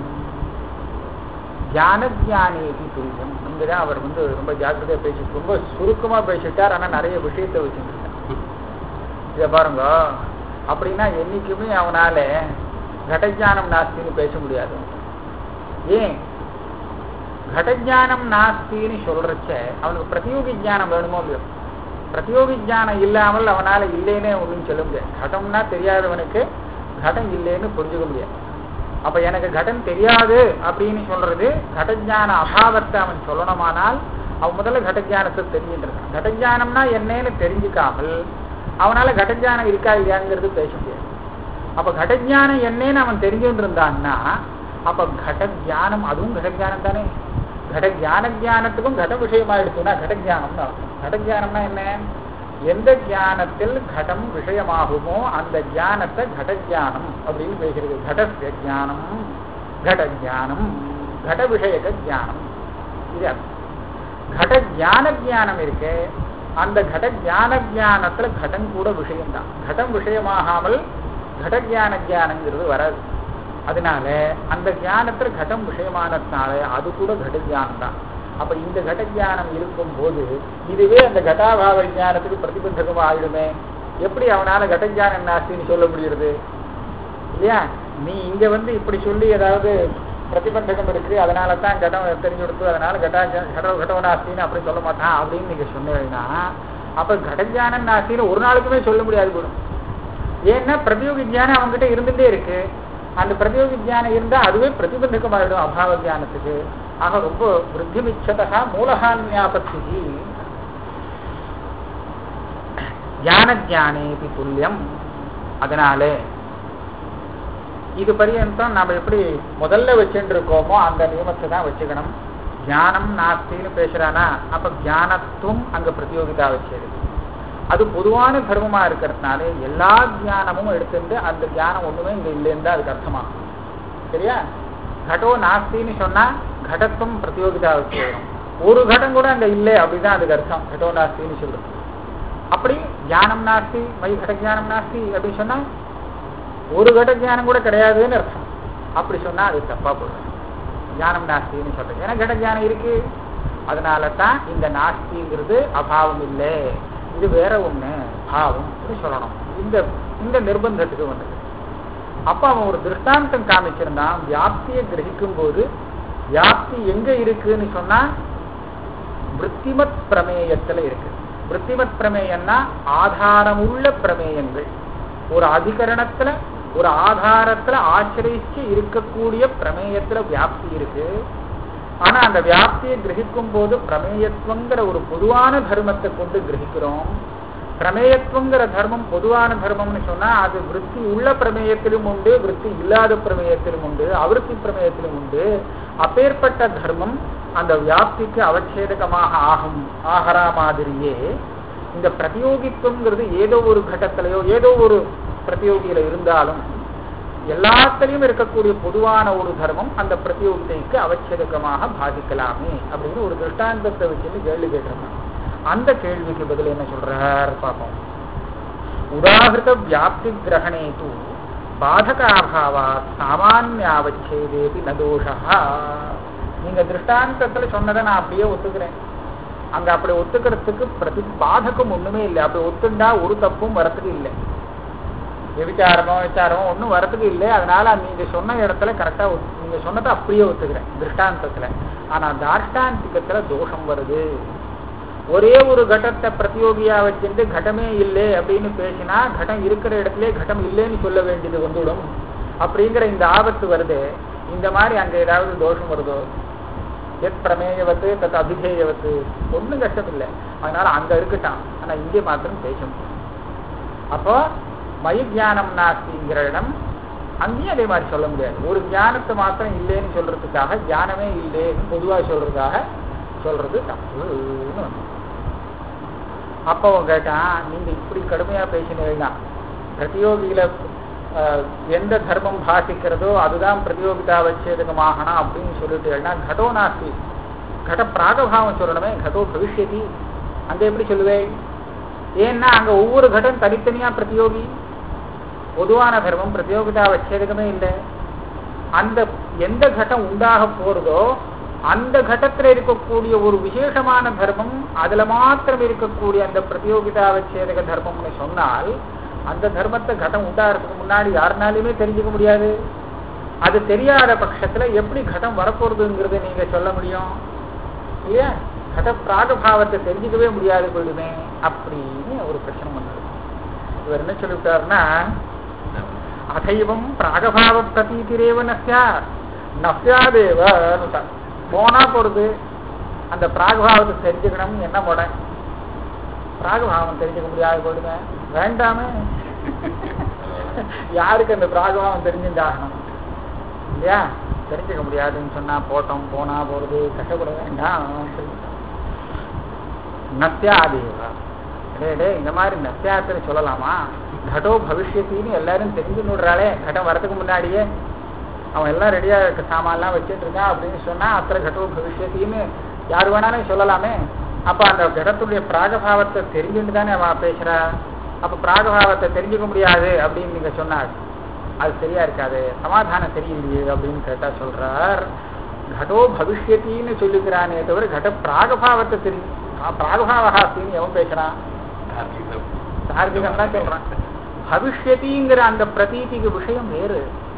ஞானஜானேபி துல்லியம் இங்கே தான் அவர் வந்து ரொம்ப ஜாக்கிரதையாக பேசி ரொம்ப சுருக்கமாக பேசிட்டார் ஆனால் நிறைய விஷயத்தை வச்சுருக்கார் இதை பாருங்க அப்படின்னா என்னைக்குமே அவனால கடஜானம் நாஸ்தின்னு பேச முடியாது ஏன் கடஜானம் நாஸ்தின்னு சொல்றச்ச அவனுக்கு பிரதியோகி ஞானம் வேணுமோ இல்லையோ பிரதியோகி ஞானம் இல்லாமல் அவனால இல்லைன்னே ஒன்றும் சொல்ல முடியாது கடம்னா தெரியாதவனுக்கு கடம் இல்லைன்னு புரிஞ்சுக்க முடியாது அப்ப எனக்கு கடன் தெரியாது அப்படின்னு சொல்றது கடஜான அபாவத்தை அவன் சொல்லணுமானால் அவன் முதல்ல கடஜானத்தை தெரிஞ்சுட்டு இருக்கான் கடஜானம்னா என்னன்னு தெரிஞ்சுக்காமல் அவனால கடஜானம் இருக்கா இல்லையாங்கிறது பேச முடியாது அப்ப கடஜானம் என்னன்னு அவன் தெரிஞ்சுட்டு இருந்தான்னா அப்ப கடஜானம் அதுவும் கடஜானம் தானே கட ஞான ஜானத்துக்கும் கட விஷயமாயிடுச்சுன்னா கடஜானம் தான் கடஜானம்னா என்ன எந்த ஞானத்தில் கடம் விஷயமாகுமோ அந்த ஞானத்தை கடஜானம் அப்படின்னு பேசுறது கடஸ்ய ஜானம் கட ஜானம் கட விஷயக ஜானம் இது அர்த்தம். கட ஞான ஜானம் இருக்கு அந்த கட ஞான ஜானத்துல கடம் கூட விஷயம்தான் கடம் விஷயமாகாமல் கட ஞான ஜானங்கிறது வராது அதனால அந்த ஞானத்துல கடம் விஷயமானதுனால அது கூட கட ஞானம் தான் அப்ப இந்த கட ஞானம் இருக்கும் போது இதுவே அந்த கட்டாபாவ ஞானத்துக்கு பிரதிபந்தகமா ஆயிடுமே எப்படி அவனால கட ஞானம் நாஸ்தின்னு சொல்ல முடியுறது இல்லையா நீ இங்க வந்து இப்படி சொல்லி ஏதாவது பிரதிபந்தகம் இருக்கு அதனால தான் கடம் தெரிஞ்சு கொடுத்து அதனால கடா கட கடவனாஸ்தின்னு அப்படி சொல்ல மாட்டான் அப்படின்னு நீங்க சொன்னீங்கன்னா அப்ப கடஜானம் நாஸ்தின்னு ஒரு நாளுக்குமே சொல்ல முடியாது போடும் ஏன்னா பிரதியோகி ஞானம் அவங்ககிட்ட இருந்துட்டே இருக்கு அந்த பிரதியோகி ஞானம் இருந்தா அதுவே பிரதிபந்தகமாயிடும் அபாவ ஞானத்துக்கு ஆக ரொம்ப விருத்திமிச்சதா மூலஹான்யாபத்தி ஞான ஜானேபி துல்லியம் அதனால இது பரியந்தம் நாம எப்படி முதல்ல வச்சுட்டு இருக்கோமோ அந்த நியமத்தை தான் வச்சுக்கணும் ஞானம் நாஸ்தின்னு பேசுறானா அப்ப ஞானத்துவம் அங்க பிரதியோகிதா வச்சது அது பொதுவான தர்மமா இருக்கிறதுனால எல்லா ஞானமும் எடுத்துட்டு அந்த ஞானம் ஒண்ணுமே இங்க இல்லைன்னு தான் அதுக்கு அர்த்தமாகும் சரியா கடோ நாஸ்தின்னு சொன்னா கடத்துவம் பிரதியோகிதா வச்சுக்கணும் ஒரு கடம் கூட அங்க இல்லை அப்படிதான் அதுக்கு அர்த்தம் கடோ நாஸ்தின்னு சொல்லுது அப்படி ஞானம் நாஸ்தி மை கட ஞானம் நாஸ்தி அப்படின்னு சொன்னா ஒரு கட ஞானம் கூட கிடையாதுன்னு அர்த்தம் அப்படி சொன்னா அது தப்பா போடுறேன் ஞானம் நாஸ்தின்னு சொல்றேன் ஏன்னா கட ஞானம் இருக்கு அதனால தான் இந்த நாஸ்திங்கிறது அபாவம் இல்லை இது வேற ஒண்ணு பாவம் இப்படி சொல்லணும் இந்த இந்த நிர்பந்தத்துக்கு வந்தது அப்ப அவன் ஒரு திருஷ்டாந்தம் காமிச்சிருந்தான் வியாப்தியை கிரகிக்கும் போது வியாப்தி எங்க இருக்குன்னு சொன்னா விற்த்திமத் பிரமேயத்துல இருக்கு விற்த்திமத் பிரமேயம்னா ஆதாரமுள்ள பிரமேயங்கள் ஒரு அதிகரணத்துல ஒரு ஆதாரத்துல ஆசிரிச்சு இருக்கக்கூடிய பிரமேயத்துல வியாப்தி இருக்கு ஆனா அந்த வியாப்தியை கிரகிக்கும் போது பிரமேயத்துவங்கிற ஒரு பொதுவான தர்மத்தை கொண்டு கிரகிக்கிறோம் பிரமேயத்துவங்கிற தர்மம் பொதுவான தர்மம்னு சொன்னா அது விருத்தி உள்ள பிரமேயத்திலும் உண்டு விருத்தி இல்லாத பிரமேயத்திலும் உண்டு அவிருத்தி பிரமேயத்திலும் உண்டு அப்பேற்பட்ட தர்மம் அந்த வியாப்திக்கு அவச்சேதகமாக ஆகும் ஆகரா மாதிரியே இந்த பிரதியோகித்துவங்கிறது ஏதோ ஒரு கட்டத்திலேயோ ஏதோ ஒரு பிரதியோகியில இருந்தாலும் எல்லாத்திலையும் இருக்கக்கூடிய பொதுவான ஒரு தர்மம் அந்த பிரதியோகிதைக்கு அவச்சேதகமாக பாதிக்கலாமே அப்படின்னு ஒரு திருஷ்டாந்தத்தை வச்சுன்னு கேள்வி கேட்டிருக்காங்க அந்த கேள்விக்கு பதில் என்ன சொல்றார் பார்ப்போம் உதாகிருத வியாப்தி கிரகணே தூ பாதகாபாவா சாமானியாவச்சேதேபி நதோஷா நீங்க திருஷ்டாந்தத்துல சொன்னதை நான் அப்படியே ஒத்துக்கிறேன் அங்க அப்படி ஒத்துக்கிறதுக்கு பிரதி பாதகம் ஒண்ணுமே இல்லை அப்படி ஒத்துண்டா ஒரு தப்பும் வரத்துக்கு இல்லை விசாரமோ விசாரமோ ஒன்றும் வரத்துக்கு இல்லை அதனால நீங்க சொன்ன இடத்துல கரெக்டா நீங்க சொன்னதை அப்படியே ஒத்துக்கிறேன் திருஷ்டாந்தத்துல ஆனா தாஷ்டாந்திகத்துல தோஷம் வருது ஒரே ஒரு கடத்தை பிரதியோகியா வச்சுட்டு கடமே இல்லை அப்படின்னு பேசினா கடம் இருக்கிற இடத்துல கடம் இல்லைன்னு சொல்ல வேண்டியது வந்துவிடும் அப்படிங்கிற இந்த ஆபத்து வருது இந்த மாதிரி அங்க ஏதாவது தோஷம் வருதோ எத் பிரமேயவத்து தத் அபிதேயவத்து ஒன்றும் கஷ்டம் இல்லை அதனால அங்க இருக்கட்டான் ஆனா இங்கே மாத்திரம் பேச முடியும் அப்போ மயி ஞானம் நாஸ்திங்கிற இடம் அங்கேயும் அதே மாதிரி சொல்ல முடியாது ஒரு ஞானத்தை மாத்திரம் இல்லைன்னு சொல்றதுக்காக ஞானமே இல்லைன்னு பொதுவாக சொல்றதுக்காக சொல்றது தப்புன்னு வந்து அப்போ அவன் கேட்டான் நீங்க இப்படி கடுமையா பேசினீங்கன்னா பிரதியோகியில எந்த தர்மம் பாசிக்கிறதோ அதுதான் பிரதியோகிதா வச்சேதகமாகணும் அப்படின்னு சொல்லிட்டேன்னா கடோ நாஸ்தி கட பிராகபாவம் சொல்லணுமே கடோ பவிஷ்யதி அங்க எப்படி சொல்லுவேன் ஏன்னா அங்க ஒவ்வொரு கடம் தனித்தனியா பிரதியோகி பொதுவான தர்மம் பிரதியோகிதா வச்சேதகமே இல்லை அந்த எந்த கட்டம் உண்டாக போறதோ அந்த கட்டத்துல இருக்கக்கூடிய ஒரு விசேஷமான தர்மம் அதுல மாத்திரம் இருக்கக்கூடிய அந்த பிரதியோகிதா வச்சேதக தர்மம்னு சொன்னால் அந்த தர்மத்தை கட்டம் உண்டாகிறதுக்கு முன்னாடி யாருனாலுமே தெரிஞ்சுக்க முடியாது அது தெரியாத பட்சத்துல எப்படி கட்டம் வரப்போறதுங்கிறத நீங்க சொல்ல முடியும் இல்லையா கட பிராகபாவத்தை தெரிஞ்சுக்கவே முடியாது போயிடுமே அப்படின்னு ஒரு பிரச்சனை வந்தது இவர் என்ன சொல்லிவிட்டாருன்னா அதைவம் பிராகபாவ பிரதீதிரேவ நஸ்யா நஸ்யாதேவ போனா போறது அந்த பிராகபாவத்தை தெரிஞ்சுக்கணும் என்ன முட பிராகபாவம் தெரிஞ்சுக்க முடியாது போடுங்க வேண்டாமே யாருக்கு அந்த பிராகபாவம் தெரிஞ்சுட்டாகணும் இல்லையா தெரிஞ்சுக்க முடியாதுன்னு சொன்னா போட்டோம் போனா போறது கஷ்டப்பட வேண்டாம் நத்தியாதேவா டே இந்த மாதிரி நத்தியாத்திர சொல்லலாமா கடோ பவிஷ்யத்தின்னு எல்லாரும் தெரிஞ்சு விடுறாளே கடம் வரதுக்கு முன்னாடியே அவன் எல்லாம் ரெடியா இருக்க சாமான்லாம் வச்சுட்டு இருக்கான் அப்படின்னு சொன்னா அத்தனை கடோ பவிஷ்யத்தின்னு யார் வேணாலும் சொல்லலாமே அப்ப அந்த கடத்துடைய பிராகபாவத்தை தெரிஞ்சுட்டு தானே அவன் பேசுறா அப்ப பிராகபாவத்தை தெரிஞ்சுக்க முடியாது அப்படின்னு நீங்க சொன்னார் அது சரியா இருக்காது சமாதானம் சரியில்லையே அப்படின்னு கேட்டா சொல்றார் கடோ பவிஷ்யத்தின்னு சொல்லிக்கிறானே தவிர கட பிராகபாவத்தை தெரிஞ்சு பிராகபாவகாஸ்தின்னு எவன் பேசுறான் தார்க்கிகம் தான் சொல்றான் பவிஷ்யத்திங்கிற அந்த பிரதீதிக்கு விஷயம் வேறு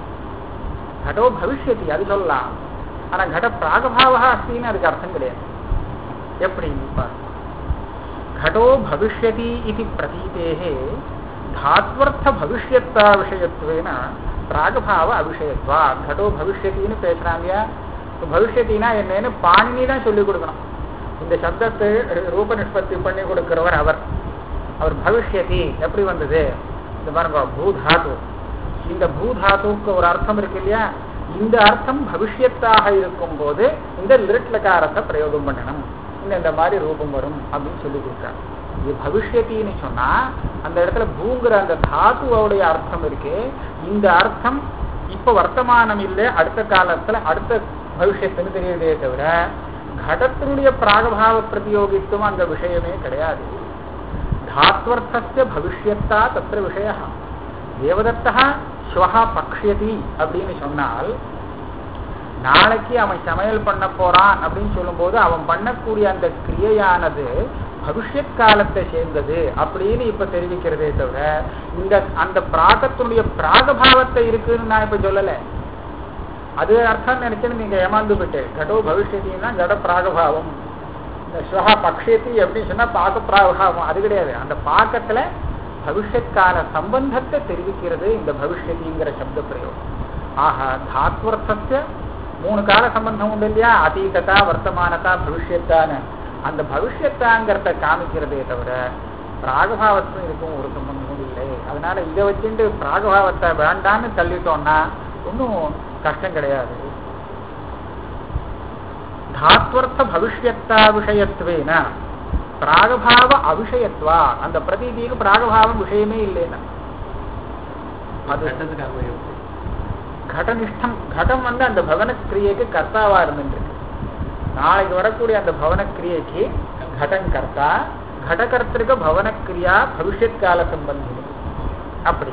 கடோ பவிஷ்யத்தி அது சொல்லலாம் ஆனா கட பிராகபாவா அஸ்தின்னு அதுக்கு அர்த்தம் கிடையாது எப்படி கடோ பவிஷ்யதி இது பிரதீதேகே தாத்வர்த்த பவிஷ்யத்தா விஷயத்துவேன பிராகபாவ அபிஷயத்வா கடோ பவிஷ்யத்தின்னு பேசுறான் இல்லையா பவிஷ்யத்தினா என்னன்னு பாணினி தான் சொல்லிக் கொடுக்கணும் இந்த சப்தத்தை ரூப நிஷ்பத்தி பண்ணி கொடுக்கிறவர் அவர் அவர் பவிஷ்யதி எப்படி வந்தது இந்த பாருங்க பூதாது இந்த பூதாத்துக்கு ஒரு அர்த்தம் இருக்கு இல்லையா இந்த அர்த்தம் பவிஷ்யத்தாக இருக்கும் போது இந்த லிருட்லகாரத்தை பிரயோகம் பண்ணணும் இந்த இந்த மாதிரி ரூபம் வரும் அப்படின்னு சொல்லி கொடுத்தார் இது பவிஷ்யத்தின்னு சொன்னா அந்த இடத்துல பூங்கிற அந்த தாத்துவோடைய அர்த்தம் இருக்கு இந்த அர்த்தம் இப்ப வர்த்தமானம் இல்லை அடுத்த காலத்துல அடுத்த பவிஷ்யத்துன்னு தெரியுதே தவிர கடத்தினுடைய பிராகபாவ பிரதியோகித்துவம் அந்த விஷயமே கிடையாது தாத்வர்த்தஸ்ய பவிஷ்யத்தா தத்திர விஷய தேவதத்தா ஸ்வஹா பக்ஷயதி அப்படின்னு சொன்னால் நாளைக்கு அவன் சமையல் பண்ண போறான் அப்படின்னு சொல்லும்போது அவன் பண்ணக்கூடிய அந்த கிரியையானது பவிஷ்யத் காலத்தை சேர்ந்தது அப்படின்னு இப்ப தெரிவிக்கிறதே தவிர இந்த அந்த பிராகத்தினுடைய பிராகபாவத்தை இருக்குன்னு நான் இப்ப சொல்லல அது அர்த்தம் நினைச்சுன்னு நீங்க ஏமாந்து போயிட்டு கடோ பவிஷ்யத்தின்னா ஜட பிராகபாவம் இந்த ஸ்வஹா பக்ஷேத்தி அப்படின்னு சொன்னா பாக்க பிராகபாவம் அது கிடையாது அந்த பாக்கத்துல பவிஷ்யத் கால சம்பந்தத்தை தெரிவிக்கிறது இந்த பவிஷ்யத்திங்கிற சப்த பிரயோகம் ஆஹா தாத்வர்த்தத்தை மூணு கால சம்பந்தம் உண்டு இல்லையா அதீதத்தா வர்த்தமானதா பவிஷ்யத்தான்னு அந்த பவிஷ்யத்தாங்கிறத காமிக்கிறதே தவிர பிராகபாவத்துக்கும் இருக்கும் ஒரு சம்பந்தமும் இல்லை அதனால இதை வச்சுட்டு பிராகபாவத்தை வேண்டான்னு தள்ளிட்டோம்னா ஒன்றும் கஷ்டம் கிடையாது தாத்வர்த்த பவிஷ்யத்தா விஷயத்துவேன பிராகபாவ அவிஷயத்வா அந்த பிரதீதிக்கு பிராகபாவம் விஷயமே இல்லைன்னா அது சட்டத்துக்காக எப்படி கடனிஷ்டம் கடம் வந்து அந்த பவன கிரியைக்கு கர்த்தாவா இருந்துருக்கு நாளைக்கு வரக்கூடிய அந்த பவன கிரியைக்கு கடன் கர்த்தா கடகர்த்திருக்க பவன கிரியா பவிஷ்யத் கால சம்பந்தி அப்படி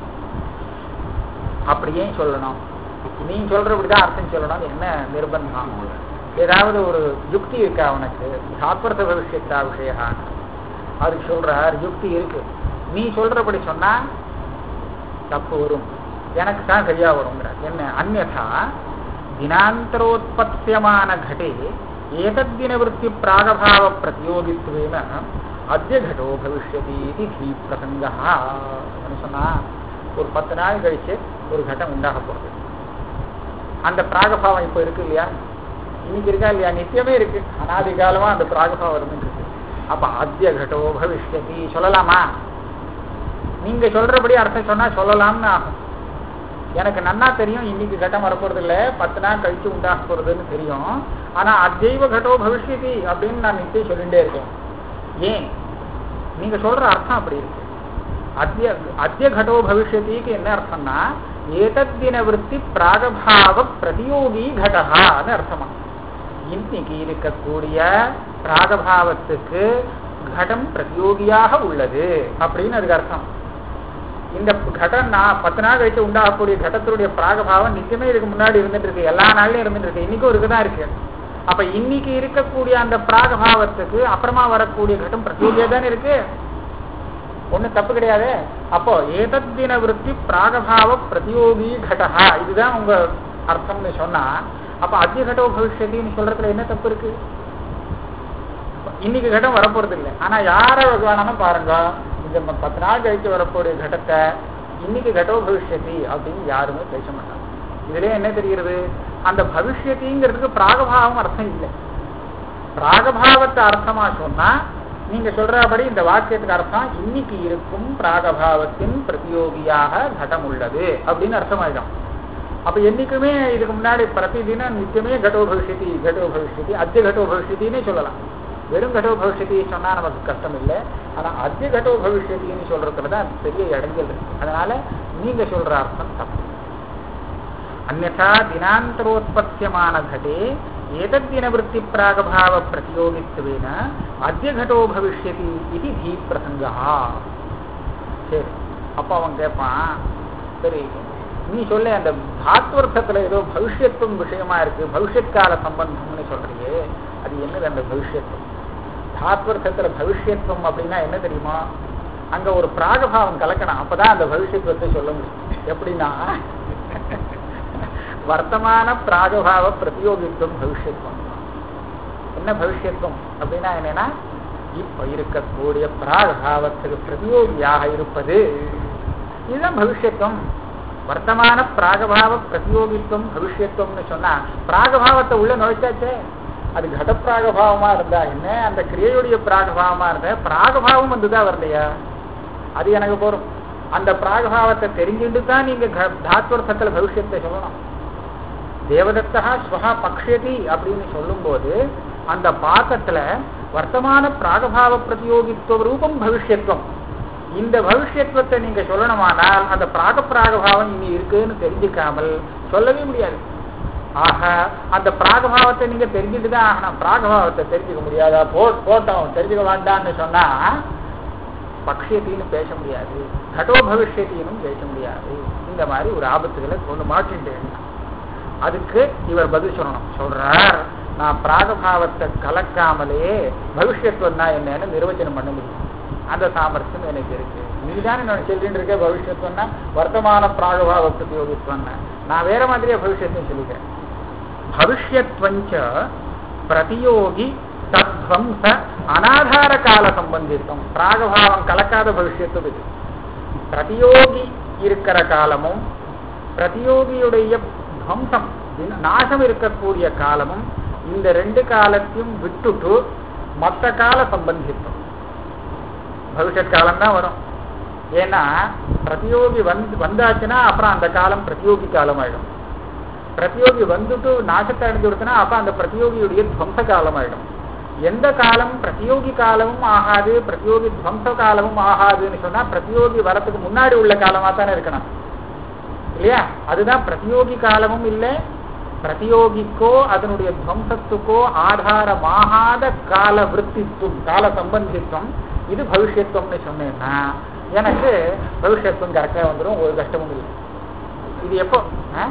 அப்படியே சொல்லணும் நீங்க சொல்றபடிதான் அர்த்தம் சொல்லணும் என்ன நிர்பந்தம் ஏதாவது ஒரு யுக்தி இருக்கா அவனுக்கு சாத்வர்த்த பவிஷ்யத்தா விஷயம் அதுக்கு சொல்றார் யுக்தி இருக்கு நீ சொல்றபடி சொன்னா தப்பு வரும் எனக்கு தான் சரியா வருங்கிறார் என்ன அந்நதா தினாந்தரோத்பத்தியமான घटे ஏதத்தினவருத்தி பிராகபாவ பிரதியோகித்துவேன அத்திய घटो பவிஷ்யதி இது ஹீ பிரசங்கா சொன்னா ஒரு பத்து நாள் கழிச்சு ஒரு கட்டம் உண்டாக போகுது அந்த பிராகபாவம் இப்போ இருக்கு இல்லையா இன்னைக்கு இருக்கா இல்லையா நித்தியமே இருக்கு அனாதி காலமா அந்த பிராகபாவம் இருந்துருக்கு அப்ப அத்திய घटो பவிஷ்யதி சொல்லலாமா நீங்க சொல்றபடி அர்த்தம் சொன்னா சொல்லலாம்னு ஆகும் எனக்கு நன்னா தெரியும் இன்னைக்கு கட்டம் வரப்போறது இல்ல பத்து நாள் கழிச்சு உண்டாக போறதுன்னு தெரியும் ஆனா அத்தைவ கட்டோ பவிஷ்யதி அப்படின்னு நான் நிச்சயம் சொல்லிட்டே இருக்கேன் ஏன் நீங்க சொல்ற அர்த்தம் அப்படி இருக்கு அத்திய அத்திய கட்டோ பவிஷ்யதிக்கு என்ன அர்த்தம்னா ஏதத்தின விற்பி பிராகபாவ பிரதியோகி கடகான்னு அர்த்தமா இன்னைக்கு இருக்கக்கூடிய பிராகபாவத்துக்கு கடம் பிரதியோகியாக உள்ளது அப்படின்னு அதுக்கு அர்த்தம் இந்த கடம் நான் பத்து நாள் கழிச்சு உண்டாகக்கூடிய கடத்தினுடைய பிராகபாவம் நிச்சயமே இதுக்கு முன்னாடி இருந்துட்டு இருக்கு எல்லா நாள்லயும் இருந்துட்டு இருக்கு இன்னைக்கும் இருக்குதான் இருக்கு அப்ப இன்னைக்கு இருக்கக்கூடிய அந்த பிராகபாவத்துக்கு அப்புறமா வரக்கூடிய கட்டம் பிரத்யோகியா தானே இருக்கு ஒண்ணும் தப்பு கிடையாது அப்போ ஏதத்தின விற்பி பிராகபாவ பிரதியோகி கடகா இதுதான் உங்க அர்த்தம்னு சொன்னா அப்ப அத்திய கடோ பவிஷ்யத்தின்னு சொல்றதுல என்ன தப்பு இருக்கு இன்னைக்கு கட்டம் வரப்போறது இல்லை ஆனா யார வேணாலும் பாருங்க இந்த ம- பத்து நாள் கழிச்சு வரக்கூடிய கட்டத்தை இன்னைக்கு கட்டோ பவிஷ்யத்தி அப்படின்னு யாருமே பேச மாட்டாங்க இதுல என்ன தெரிகிறது அந்த பவிஷ்யத்திங்கிறதுக்கு பிராகபாவம் அர்த்தம் இல்லை பிராகபாவத்தை அர்த்தமா சொன்னா நீங்க சொல்றபடி இந்த வாக்கியத்துக்கு அர்த்தம் இன்னைக்கு இருக்கும் பிராகபாவத்தின் பிரதியோகியாக கடம் உள்ளது அப்படின்னு அர்த்தமாயிடும் அப்ப என்னைக்குமே இதுக்கு முன்னாடி பிரதிதினம் நித்தியமே கடோ பவிஷ்யதி கடோ பவிஷ்யதி அத்திய கடோ பவிஷ்யத்தின்னே சொல்லலாம் வெறும் கடோ பவிஷ்யதி சொன்னா நமக்கு கஷ்டம் இல்லை ஆனா அத்திய கடோ பவிஷ்யத்தின்னு சொல்றதுல தான் பெரிய இடைஞ்சல் இருக்கு அதனால நீங்க சொல்ற அர்த்தம் தப்பு अन्यथा दिनान्तरोत्पत्स्यमान घटे एतद्दिनवृत्ति प्रागभाव प्रतियोगित्वेन अद्य घटो भविष्यति इति धी प्रसङ्गः சரி அப்போ அவன் கேட்பான் சரி நீ சொல்ல அந்த தாத்வர்த்தத்துல ஏதோ பவிஷ்யத்துவம் விஷயமா இருக்கு பவிஷ்யத் கால சம்பந்தம்னு சொல்றியே அது என்னது அந்த பவிஷ்யத்துவம் தாத்வர்த்தத்துல பவிஷ்யத்துவம் அப்படின்னா என்ன தெரியுமா அங்க ஒரு பிராகபாவம் கலக்கணும் அப்பதான் அந்த பவிஷ்யத்துவத்தை சொல்ல முடியும் எப்படின்னா வர்த்தமான பிராகபாவ பிரதியோகித்துவம் பவிஷ்யத்துவம் என்ன பவிஷ்யத்துவம் அப்படின்னா என்னன்னா இப்ப இருக்கக்கூடிய பிராகபாவத்துக்கு பிரதியோகியாக இருப்பது இதுதான் பவிஷ்யத்துவம் வர்த்தமான பிராகபாவ பிரதியோகித்துவம் பவிஷ்யத்துவம்னு சொன்னா பிராகபாவத்தை உள்ள நுழைச்சாச்சே அது கடப்பிராகபாவமா இருந்தா என்ன அந்த கிரியையுடைய பிராகபாவமா இருந்தா பிராகபாவம் வந்துதான் வரலையா அது எனக்கு போறோம் அந்த பிராகபாவத்தை தெரிஞ்சுட்டு தான் நீங்க க- தாத்வர்த்தத்துல பவிஷ்யத்தை சொல்லணும் தேவதத்தா ஸ்வஹா பக்ஷதி அப்படின்னு சொல்லும்போது அந்த பாக்கத்துல வர்த்தமான பிராகபாவ பிரதியோகித்துவ ரூபம் பவிஷ்யத்துவம் இந்த பவிஷ்யத்துவத்தை நீங்க சொல்லணுமானால் அந்த பிராக பிராகபாவம் இனி இருக்குன்னு தெரிஞ்சுக்காமல் சொல்லவே முடியாது ஆக அந்த பிராகபாவத்தை நீங்க தெரிஞ்சுட்டு தான் ஆகணும் பிராகபாவத்தை தெரிஞ்சுக்க முடியாதா போ போட்டோம் தெரிஞ்சுக்க வேண்டாம்னு சொன்னா பக்ஷியத்தின்னு பேச முடியாது கடோ பவிஷ்யத்தினும் பேச முடியாது இந்த மாதிரி ஒரு ஆபத்துகளை கொண்டு மாட்டிட்டு அதுக்கு இவர் பதில் சொல்லணும் சொல்றார் நான் பிராகபாவத்தை கலக்காமலே பவிஷ்யத்துவம்னா என்னன்னு நிர்வச்சனம் பண்ண முடியும் அந்த சாமர்த்தியம் எனக்கு இருக்கு நீதானே நான் சொல்லிட்டு இருக்க பவிஷ்யத்துவம்னா வர்த்தமான பிராகபாவ பிரதியோகித்துவம்னா நான் வேற மாதிரியே பவிஷ்யத்தையும் சொல்லிக்கிறேன் பவிஷ்யத்வஞ்ச பிரதியோகி தத்வம்ச அனாதார கால சம்பந்தித்தம் பிராகபாவம் கலக்காத பவிஷ்யத்துவம் இது பிரதியோகி இருக்கிற காலமும் பிரதியோகியுடைய துவம்சம் தின- நாசம் இருக்கக்கூடிய காலமும் இந்த ரெண்டு காலத்தையும் விட்டுட்டு மற்ற கால சம்பந்தித்தம் பவிஷ்யத் காலம் தான் வரும் ஏன்னா பிரதியோகி வந்து வந்தாச்சுன்னா அப்புறம் அந்த காலம் பிரதியோகி காலம் ஆயிடும் பிரதியோகி வந்துட்டு நாசத்தை அடைஞ்சு கொடுத்தனா அப்ப அந்த பிரதியோகியுடைய துவம்ச காலம் ஆயிடும் எந்த காலம் பிரதியோகி காலமும் ஆகாது பிரதியோகி துவம்ச காலமும் ஆகாதுன்னு சொன்னா பிரதியோகி வரத்துக்கு முன்னாடி உள்ள காலமா தானே இருக்கணும் இல்லையா அதுதான் பிரதியோகி காலமும் இல்லை பிரதியோகிக்கோ அதனுடைய துவம்சத்துக்கோ ஆதாரமாகாத கால விற்பித்துவம் கால சம்பந்தித்துவம் இது பவிஷ்யத்துவம்னு சொன்னேன்னா எனக்கு பவிஷ்யத்துவம் கரெக்டா வந்துடும் ஒரு கஷ்டமும் இல்லை இது எப்போ ஆ?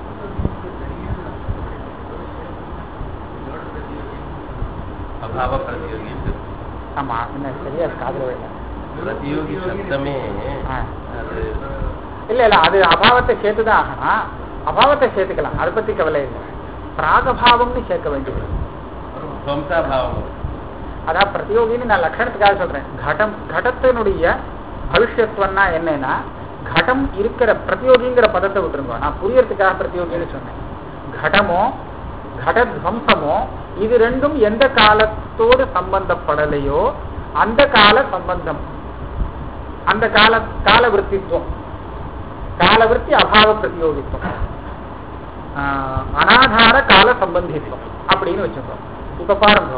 अभाव प्रतियोगी ஆமா என்ன சரியா காதல இல்லை प्रतियोगी शब्द में ஆ. அது இல்ல இல்ல அது அபாவத்தை சேர்த்துதான் ஆகணும் அபாவத்தை சேர்த்துக்கலாம் அதை பத்தி கவலை இல்லை பிராகபாவம்னு சேர்க்க வேண்டியது துவம்சா பாவம் அதான் பிரதியோகின்னு நான் லட்சணத்துக்காக சொல்றேன் கடம் கடத்தினுடைய பவிஷ்யத்துவம்னா என்னன்னா கடம் இருக்கிற பிரதியோகிங்கிற பதத்தை விட்டுருங்க நான் புரியறதுக்காக பிரதியோகின்னு சொன்னேன் கடமோ கடத்வம்சமோ இது ரெண்டும் எந்த காலத்தோடு சம்பந்தப்படலையோ அந்த கால சம்பந்தம் அந்த கால கால விற்பித்துவம் காலவிருத்தி அபாவ பிரதியோகித்துவம் ஆஹ் அனாதார கால சம்பந்தித்துவம் அப்படின்னு வச்சுக்கோம் இப்ப பாருங்க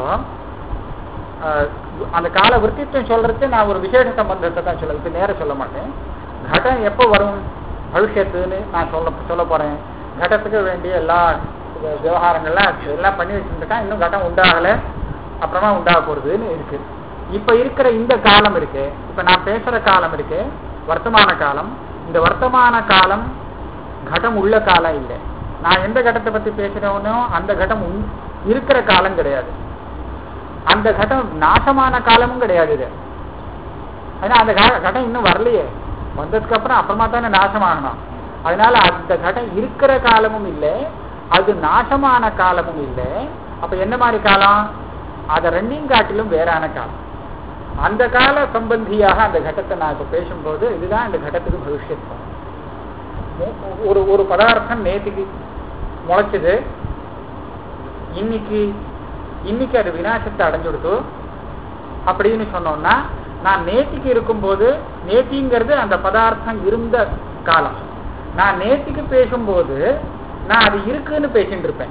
ஆஹ் அந்த கால விற்பித்துவம் சொல்றது நான் ஒரு விசேஷ சம்பந்தத்தை தான் சொல்ல இப்ப நேர சொல்ல மாட்டேன் கடம் எப்போ வரும் பவிஷ்யத்துன்னு நான் சொல்ல சொல்ல போறேன் கடத்துக்கு வேண்டிய எல்லா வி- விவகாரங்கள்லாம் எல்லாம் பண்ணி வச்சுருக்கேன் இன்னும் கடம் உண்டாகல அப்புறமா உண்டாக போறதுன்னு இருக்கு இப்ப இருக்கிற இந்த காலம் இருக்கு இப்ப நான் பேசுற காலம் இருக்கு வர்த்தமான காலம் இந்த வர்த்தமான காலம் கடம் உள்ள காலம் இல்லை நான் எந்த கடத்தை பத்தி பேசுறேனோ அந்த கடம் உண்- இருக்கிற காலம் கிடையாது அந்த கடம் நாசமான காலமும் கிடையாது இது ஏன்னா அந்த கா- கடம் இன்னும் வரலையே வந்ததுக்கு அப்புறம் அப்புறமா தானே நாசமாகணும் அதனால அந்த கடம் இருக்கிற காலமும் இல்லை அது நாசமான காலமும் இல்லை அப்ப என்ன மாதிரி காலம் அதை ரெண்டையும் காட்டிலும் வேறான காலம் அந்த கால சம்பந்தியாக அந்த கட்டத்தை நான் இப்ப பேசும்போது இதுதான் இந்த கட்டத்துக்கு பவிஷ்யத்துவம் மு- ஒரு ஒரு பதார்த்தம் நேற்றுக்கு முளைச்சது இன்னைக்கு இன்னைக்கு அது விநாசத்தை அடைஞ்சுடுத்து அப்படின்னு சொன்னோம்னா நான் நேத்திக்கு இருக்கும்போது நேத்திங்கிறது அந்த பதார்த்தம் இருந்த காலம் நான் நேத்திக்கு பேசும்போது நான் அது இருக்குன்னு பேசிட்டு இருப்பேன்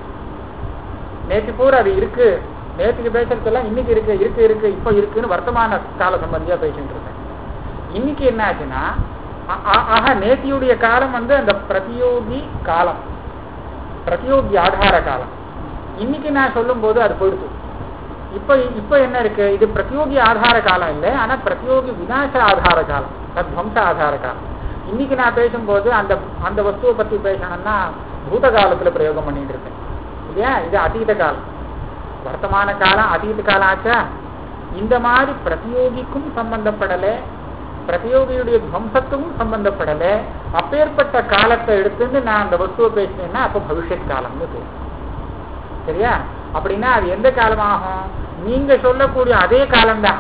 நேற்று பூரா அது இருக்கு நேற்றுக்கு பேசுறதெல்லாம் இன்னைக்கு இருக்கு இருக்கு இருக்கு இப்போ இருக்குன்னு வர்த்தமான கால சம்பந்தியா பேசிட்டு இருப்பேன் இன்னைக்கு என்ன ஆச்சுன்னா ஆ- ஆ- ஆக நேத்தியுடைய காலம் வந்து அந்த பிரதியோகி காலம் பிரதியோகி ஆதார காலம் இன்னைக்கு நான் சொல்லும்போது அது போயிடுச்சு இப்போ இப்போ என்ன இருக்கு இது பிரதியோகி ஆதார காலம் இல்லை ஆனா பிரதியோகி விநாச ஆதார காலம் தத்வம்ச ஆதார காலம் இன்னைக்கு நான் பேசும்போது அந்த அந்த வஸ்துவை பத்தி பேசணும்னா பூத காலத்துல பிரயோகம் பண்ணிட்டு இருக்கேன் இல்லையா இது அதீத காலம் வர்த்தமான காலம் அதீத காலம் ஆச்சா இந்த மாதிரி பிரதியோகிக்கும் சம்பந்தப்படலை பிரதியோகியுடைய துவம்சத்துக்கும் சம்பந்தப்படலை அப்பேற்பட்ட காலத்தை எடுத்துன்னு நான் அந்த வஸ்துவை பேசினேன்னா அப்போ பவிஷ்யத் காலம்னு பேர் சரியா அப்படின்னா அது எந்த காலமாகும் நீங்க சொல்லக்கூடிய அதே காலம்தான்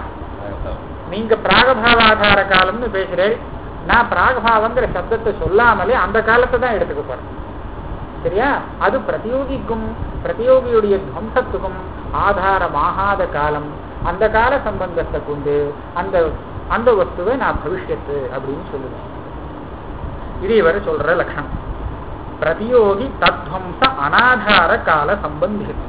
நீங்க பிராகபாவாதார காலம்னு பேசுறேன் நான் பிராகபாவங்கிற சப்தத்தை சொல்லாமலே அந்த காலத்தை தான் எடுத்துக்க போறேன் சரியா அது பிரதியோகிக்கும் பிரதியோகியுடைய துவம்சத்துக்கும் ஆதாரமாகாத காலம் அந்த கால சம்பந்தத்தை கொண்டு அந்த அந்த வஸ்துவை நான் பவிஷ்யத்து அப்படின்னு சொல்லுவேன் இது இவர் சொல்ற லட்சணம் பிரதியோகி தத்வம்ச அனாதார கால சம்பந்தித்துவம்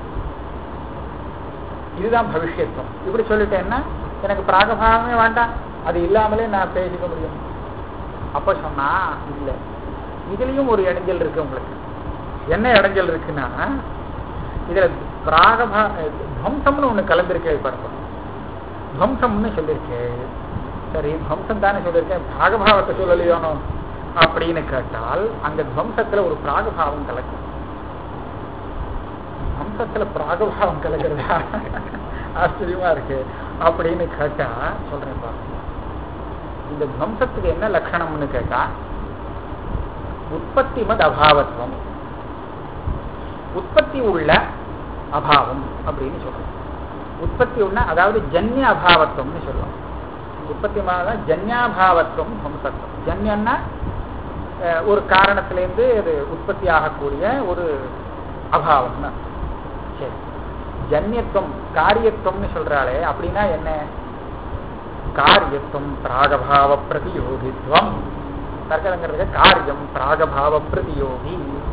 இதுதான் பவிஷ்யத்துவம் இப்படி சொல்லிட்டேன்னா எனக்கு பிராகபாவமே வேண்டாம் அது இல்லாமலே நான் பேசிக்க முடியும் அப்ப சொன்னா இல்ல இதுலயும் ஒரு இடைஞ்சல் இருக்கு உங்களுக்கு என்ன இடைஞ்சல் இருக்குன்னா இதுல பிராகபா துவம்சம்னு ஒண்ணு கலந்திருக்கே பாருங்க துவம்சம்னு சொல்லியிருக்கு சரி துவம்சம் தானே சொல்லியிருக்கேன் பிராகபாவத்தை சொல்லலையோனோ அப்படின்னு கேட்டால் அங்க துவம்சத்துல ஒரு பிராகபாவம் கலக்கும் துவம்சத்துல பிராகபாவம் கலக்கிறதா ஆச்சரியமா இருக்கு அப்படின்னு கேட்டா சொல்றேன் பாருங்க இந்த துவம்சத்துக்கு என்ன லட்சணம்னு கேட்டா உற்பத்தி மத் அபாவத்துவம் உற்பத்தி உள்ள அபாவம் அப்படின்னு சொல்றோம் உற்பத்தி உள்ள அதாவது ஜன்ய அபாவத்துவம்னு சொல்லுவோம் உற்பத்தி மாதிரி ஜன்யாபாவத்துவம் துவம்சத்துவம் ஜன்யன்னா அஹ், ஒரு காரணத்திலேருந்து அது உற்பத்தி ஆகக்கூடிய ஒரு அபாவம்னு சரி ஜன்யத்துவம் காரியத்துவம்னு சொல்றாளே அப்படின்னா என்ன காரியத்துவம் பிராகபாவ பிரதியோகித்வம் தர்க்கங்கிறதுக்கு காரியம் பிராகபாவ பிரதியோகி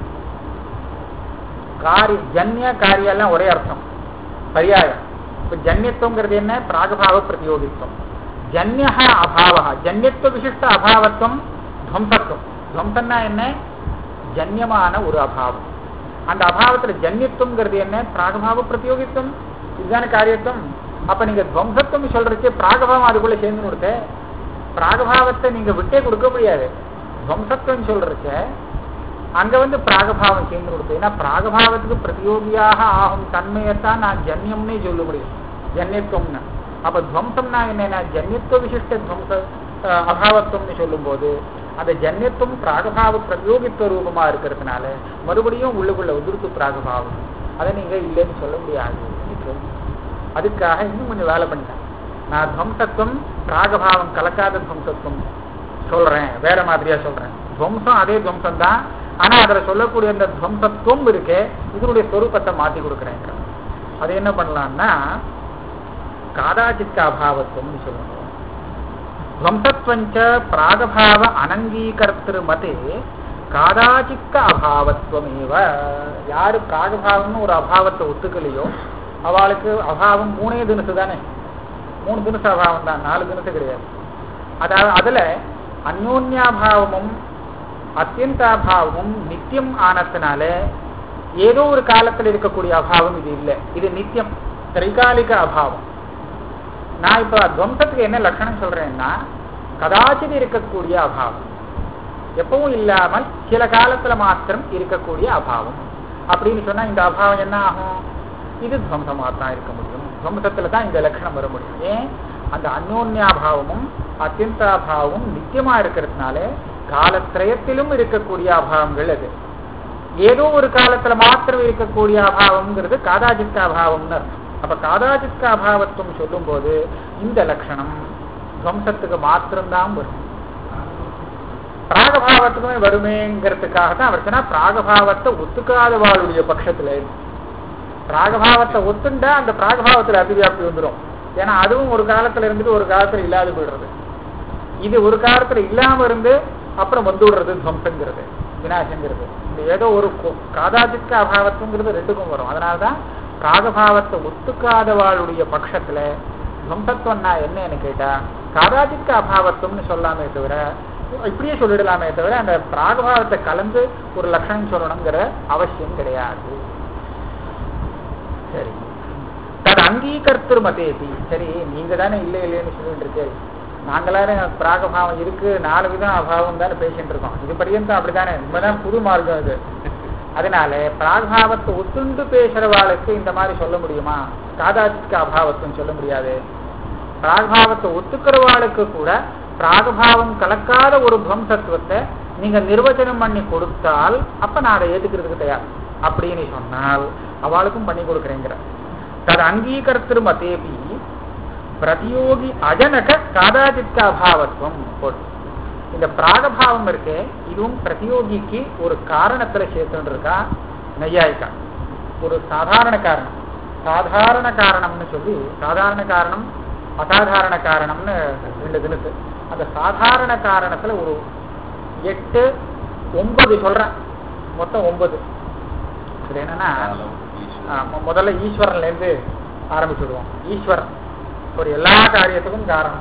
காரி ஜன்ய காரியம் எல்லாம் ஒரே அர்த்தம் பரியாயம் இப்ப ஜன்யத்துவங்கிறது என்ன பிராகபாவ பிரதியோகித்துவம் ஜன்ய அபாவ ஜன்யத்துவ விசிஷ்ட அபாவத்துவம் துவம்சத்துவம் துவம்சம்னா என்ன ஜன்யமான ஒரு அபாவம் அந்த அபாவத்துல ஜன்யத்துவங்கிறது என்ன பிராகபாவ பிரதியோகித்துவம் இதுதானே காரியத்துவம் அப்ப நீங்க துவம்சத்துவம் சொல்றச்சு பிராகபாவம் அதுக்குள்ள சேர்ந்து கொடுத்த பிராகபாவத்தை நீங்க விட்டே கொடுக்க முடியாது துவம்சத்துவம் சொல்றச்ச அங்க வந்து பிராகபாவம் சேர்ந்து கொடுத்து ஏன்னா பிராகபாவத்துக்கு பிரதியோகியாக ஆகும் தன்மையத்தான் நான் ஜன்யம்னே சொல்ல முடியும் ஜன்யத்துவம்னு அப்ப துவம்சம்னா என்னன்னா ஜன்யத்துவ விசிஷ்ட துவம்ச அஹ், அபாவத்துவம்னு சொல்லும்போது அந்த ஜன்யத்துவம் பிராகபாவ பிரதியோகித்துவ ரூபமா இருக்கிறதுனால மறுபடியும் உள்ளுக்குள்ள உதிர்த்து பிராகபாவம் அதை நீங்க இல்லைன்னு சொல்ல முடியாது அதுக்காக இன்னும் கொஞ்சம் வேலை பண்ணிட்டேன் நான் துவம்சத்துவம் பிராகபாவம் கலக்காத துவம்சத்துவம் சொல்றேன் வேற மாதிரியா சொல்றேன் துவம்சம் அதே துவம்சம் தான் ஆனா அதுல சொல்லக்கூடிய அந்த துவம்சத்துவம் இருக்கே இதனுடைய சொரூபத்தை மாத்தி கொடுக்குறேன் அது என்ன பண்ணலாம்னா காதாச்சித்த அபாவத்துவம்னு சொல்லணும் துவம்சத்வஞ்ச பிராகபாவ அனங்கீகர்த்திரு மதே காதாச்சித்த அபாவத்துவமேவ யாரு பிராகபாவம்னு ஒரு அபாவத்தை ஒத்துக்கலையோ அவளுக்கு அபாவம் மூணே தினசு தானே மூணு தினசு அபாவம் தான் நாலு தினசு கிடையாது அதாவது அதுல அந்யோன்யாபாவமும் அத்தியந்தாபாவமும் நித்தியம் ஆனதுனால ஏதோ ஒரு காலத்துல இருக்கக்கூடிய அபாவம் இது இல்லை இது நித்தியம் திரைகாலிக அபாவம் நான் இப்ப துவம்சத்துக்கு என்ன லட்சணம் சொல்றேன்னா கதாச்சித் இருக்கக்கூடிய அபாவம் எப்பவும் இல்லாமல் சில காலத்துல மாத்திரம் இருக்கக்கூடிய அபாவம் அப்படின்னு சொன்னா இந்த அபாவம் என்ன ஆகும் இது துவம்சமாக தான் இருக்க முடியும் துவம்சத்துல தான் இந்த லட்சணம் வர முடியும் ஏன் அந்த அந்யோன்யாபாவமும் அத்தியந்தாபாவமும் நித்தியமா இருக்கிறதுனால காலத்திரயத்திலும் இருக்கக்கூடிய அபாவங்கள் அது ஏதோ ஒரு காலத்துல மாத்திரம் இருக்கக்கூடிய அபாவம்ங்கிறது காதாஜித்த அபாவம்னு அர்த்தம் அப்ப காதாஜித்த அபாவத்துவம் சொல்லும் போது இந்த லட்சணம் துவம்சத்துக்கு மாத்திரம்தான் வரும் பிராகபாவத்துக்குமே வருமேங்கிறதுக்காக தான் அவர் சொன்னா பிராகபாவத்தை ஒத்துக்காதவாளுடைய பட்சத்துல இருக்கு. பிராகபாவத்தை ஒத்துண்டா அந்த பிராகபாவத்துல அதிவியாப்தி வந்துடும் ஏன்னா அதுவும் ஒரு காலத்துல இருந்துட்டு ஒரு காலத்துல இல்லாது போயிடுறது இது ஒரு காலத்துல இல்லாம இருந்து அப்புறம் வந்து விடுறது துவம்சங்கிறது விநாசங்கிறது இந்த ஏதோ ஒரு கொ- காதாதிக்க அபாவத்துங்கிறது ரெண்டுக்கும் வரும் அதனாலதான் பிராகபாவத்தை ஒத்துக்காதவாளுடைய பட்சத்துல துவம்சத்துவம்னா என்னன்னு கேட்டா காதாதிக்க அபாவத்துவம்னு சொல்லாமே தவிர இப்படியே சொல்லிடலாமே தவிர அந்த பிராகபாவத்தை கலந்து ஒரு லட்சணம் சொல்லணுங்கிற அவசியம் கிடையாது சரி தது அங்கீகர்த்திரு மதேபி சரி நீங்க தானே இல்லை இல்லைன்னு சொல்லிட்டு இருக்கு நாங்களாரும் பிராகபாவம் இருக்கு நாலு விதம் அபாவம் தானே பேசிட்டு இருக்கோம் இது பரியந்தம் அப்படித்தானே உண்மைதான் புது மார்க்கம் அது அதனால பிராகபாவத்தை ஒத்துண்டு பேசுறவாளுக்கு இந்த மாதிரி சொல்ல முடியுமா காதாதிக்க அபாவத்துன்னு சொல்ல முடியாது பிராகபாவத்தை ஒத்துக்கிறவாளுக்கு கூட பிராகபாவம் கலக்காத ஒரு துவம்சத்துவத்தை நீங்க நிர்வச்சனம் பண்ணி கொடுத்தால் அப்ப நான் அதை ஏத்துக்கிறதுக்கு தயார் அப்படின்னு சொன்னால் அவளுக்கும் பண்ணி கொடுக்குறேங்கிற தது அங்கீகர்த்திரு மதேபி பிரதியோகி அஜனக காதாதித்த அபாவத்துவம் போட்டு இந்த பிராகபாவம் இருக்கே இதுவும் பிரதியோகிக்கு ஒரு காரணத்துல சேர்த்துட்டு இருக்கா நையாயிக்கா ஒரு சாதாரண காரணம் சாதாரண காரணம்னு சொல்லி சாதாரண காரணம் அசாதாரண காரணம்னு ரெண்டு தினசு அந்த சாதாரண காரணத்துல ஒரு எட்டு ஒன்பது சொல்றேன் மொத்தம் ஒன்பது இது என்னன்னா காலம், ஈஸ்வரன். ஆ, மு- முதல்ல ஈஸ்வரன்ல இருந்து ஆரம்பிச்சுடுவோம் ஈஸ்வரன் ஒரு எல்லா காரியத்துக்கும் காரணம்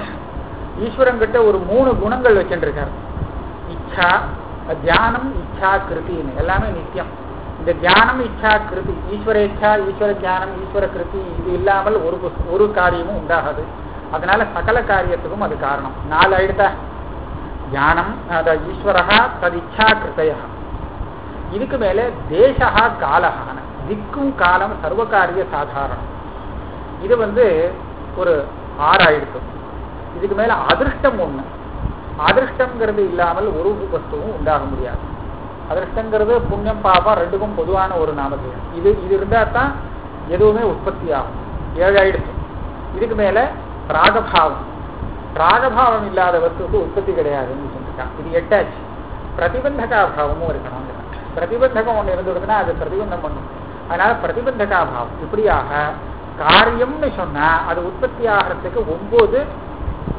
ஈஸ்வரன் கிட்ட ஒரு மூணு குணங்கள் வச்சுருக்காரு இச்சா தியானம் இச்சா கிருத்தின்னு எல்லாமே நித்தியம் இந்த தியானம் இச்சா கிருதி ஈஸ்வர இச்சா ஈஸ்வர தியானம் ஈஸ்வர கிருதி இது இல்லாமல் ஒரு புஸ்- ஒரு காரியமும் உண்டாகாது அதனால சகல காரியத்துக்கும் அது காரணம் நாலு ஆயிடுதா தியானம் அத ஈஸ்வரா ததிச்சா கிருதயா இதுக்கு மேல தேசா காலகான திக்கும் காலம் சர்வகாரிய சாதாரணம் இது வந்து ஒரு ஆறாயிடுத்து இதுக்கு மேல அதிர்ஷ்டம் ஒண்ணு அதிர்ஷ்டங்கிறது இல்லாமல் ஒரு வஸ்துவும் உண்டாக முடியாது அதிர்ஷ்டங்கிறது புண்ணியம் பாபம் ரெண்டுக்கும் பொதுவான ஒரு நாமதேயம் இது இது இருந்தா தான் எதுவுமே உற்பத்தி ஆகும் ஏழாயிடுத்து இதுக்கு மேல பிராகபாவம் பிராகபாவம் இல்லாத வஸ்துக்கு உற்பத்தி கிடையாதுன்னு சொல்லியிருக்கான் இது எட்டாச்சு பிரதிபந்தகாபாவமும் இருக்கணும் பிரதிபந்தகம் ஒண்ணு இருந்துடுதுன்னா அது பிரதிபந்தம் பண்ணும் அதனால பிரதிபந்தகாபாவம் இப்படியாக காரியம்னு சொன்னா அது உற்பத்தி ஆகிறதுக்கு ஒன்பது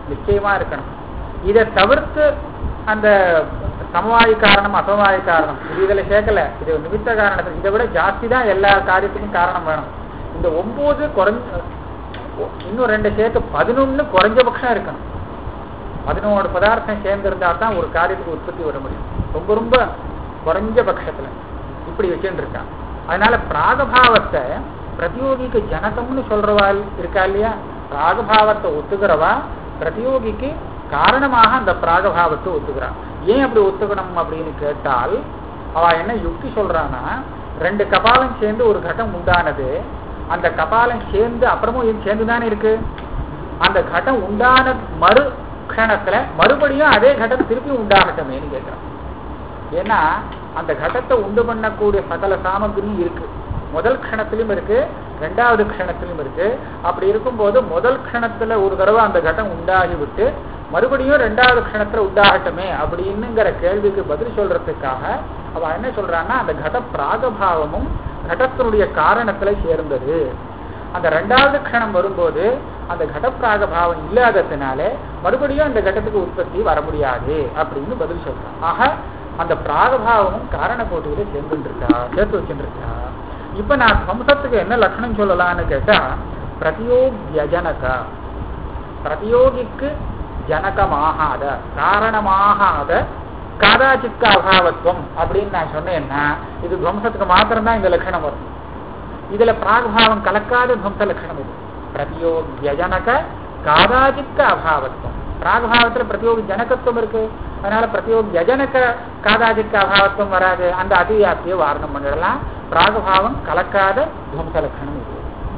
நிச்சயமா இருக்கணும் இதை தவிர்த்து அந்த சமவாயு காரணம் அசமவாயு காரணம் இது இதுல சேர்க்கல இது நிமித்த காரணத்தை இதை விட ஜாஸ்தி தான் எல்லா காரியத்துக்கும் காரணம் வேணும் இந்த ஒன்பது குறைஞ்ச இன்னும் ரெண்டு சேர்த்து பதினொன்னு குறைஞ்சபட்சம் இருக்கணும் பதினோரு பதார்த்தம் சேர்ந்திருந்தா தான் ஒரு காரியத்துக்கு உற்பத்தி வர முடியும் ரொம்ப ரொம்ப குறைஞ்ச பட்சத்துல இப்படி வச்சுட்டு இருக்கான் அதனால பிராகபாவத்தை பிரதியோகிக்கு ஜனகம்னு சொல்றவா இருக்கா இல்லையா பிராகபாவத்தை ஒத்துக்கிறவா பிரதியோகிக்கு காரணமாக அந்த பிராகபாவத்தை ஒத்துக்கிறான் ஏன் அப்படி ஒத்துக்கணும் அப்படின்னு கேட்டால் அவ என்ன யுக்தி சொல்றான்னா ரெண்டு கபாலம் சேர்ந்து ஒரு கட்டம் உண்டானது அந்த கபாலம் சேர்ந்து அப்புறமும் இது சேர்ந்து தானே இருக்கு அந்த கட்டம் உண்டான மறு க்ஷணத்துல மறுபடியும் அதே கட்டம் திருப்பி உண்டாகட்டுமேன்னு கேட்கிறான் ஏன்னா அந்த கட்டத்தை உண்டு பண்ணக்கூடிய சகல சாமகிரியும் இருக்கு முதல் க்ஷணத்திலும் இருக்கு ரெண்டாவது க்ஷணத்திலும் இருக்கு அப்படி இருக்கும்போது முதல் க்ஷணத்துல ஒரு தடவை அந்த கட்டம் உண்டாகி விட்டு மறுபடியும் ரெண்டாவது க்ஷணத்துல உண்டாகட்டுமே அப்படின்னுங்கிற கேள்விக்கு பதில் சொல்றதுக்காக அவ என்ன சொல்றான்னா அந்த கட பிராகபாவமும் கடத்தினுடைய காரணத்துல சேர்ந்தது அந்த ரெண்டாவது க்ஷணம் வரும்போது அந்த கடப்பிராக பாவம் இல்லாததுனால மறுபடியும் அந்த கட்டத்துக்கு உற்பத்தி வர முடியாது அப்படின்னு பதில் சொல்றான் ஆக அந்த பிராகபாவமும் காரண கோட்டியில சேர்ந்துருக்கா சேர்த்து வச்சுருக்கா இப்ப நான் சம்சத்துக்கு என்ன லட்சணம் சொல்லலாம்னு கேட்டா பிரதியோகியஜனக பிரதியோகிக்கு ஜனகமாகாத காரணமாகாத காதாச்சிக்க அபாவத்துவம் அப்படின்னு நான் சொன்னேன்னா இது துவம்சத்துக்கு மாத்திரம்தான் இந்த லட்சணம் வரும் இதுல பிராகபாவம் கலக்காத துவம்ச லட்சணம் இது பிரதியோகியஜனக காதாச்சிக்க அபாவத்துவம் பிராகபாவத்துல பிரதியோகி ஜனகத்துவம் இருக்கு அதனால பிரதியோகி யஜனக காதாச்சிக்க அபாவத்துவம் வராது அந்த அதிவியாப்தியை வாரணம் பண்ணிடலாம் பிராகபாவம் கலக்காத துவம்ச லட்சணம் இது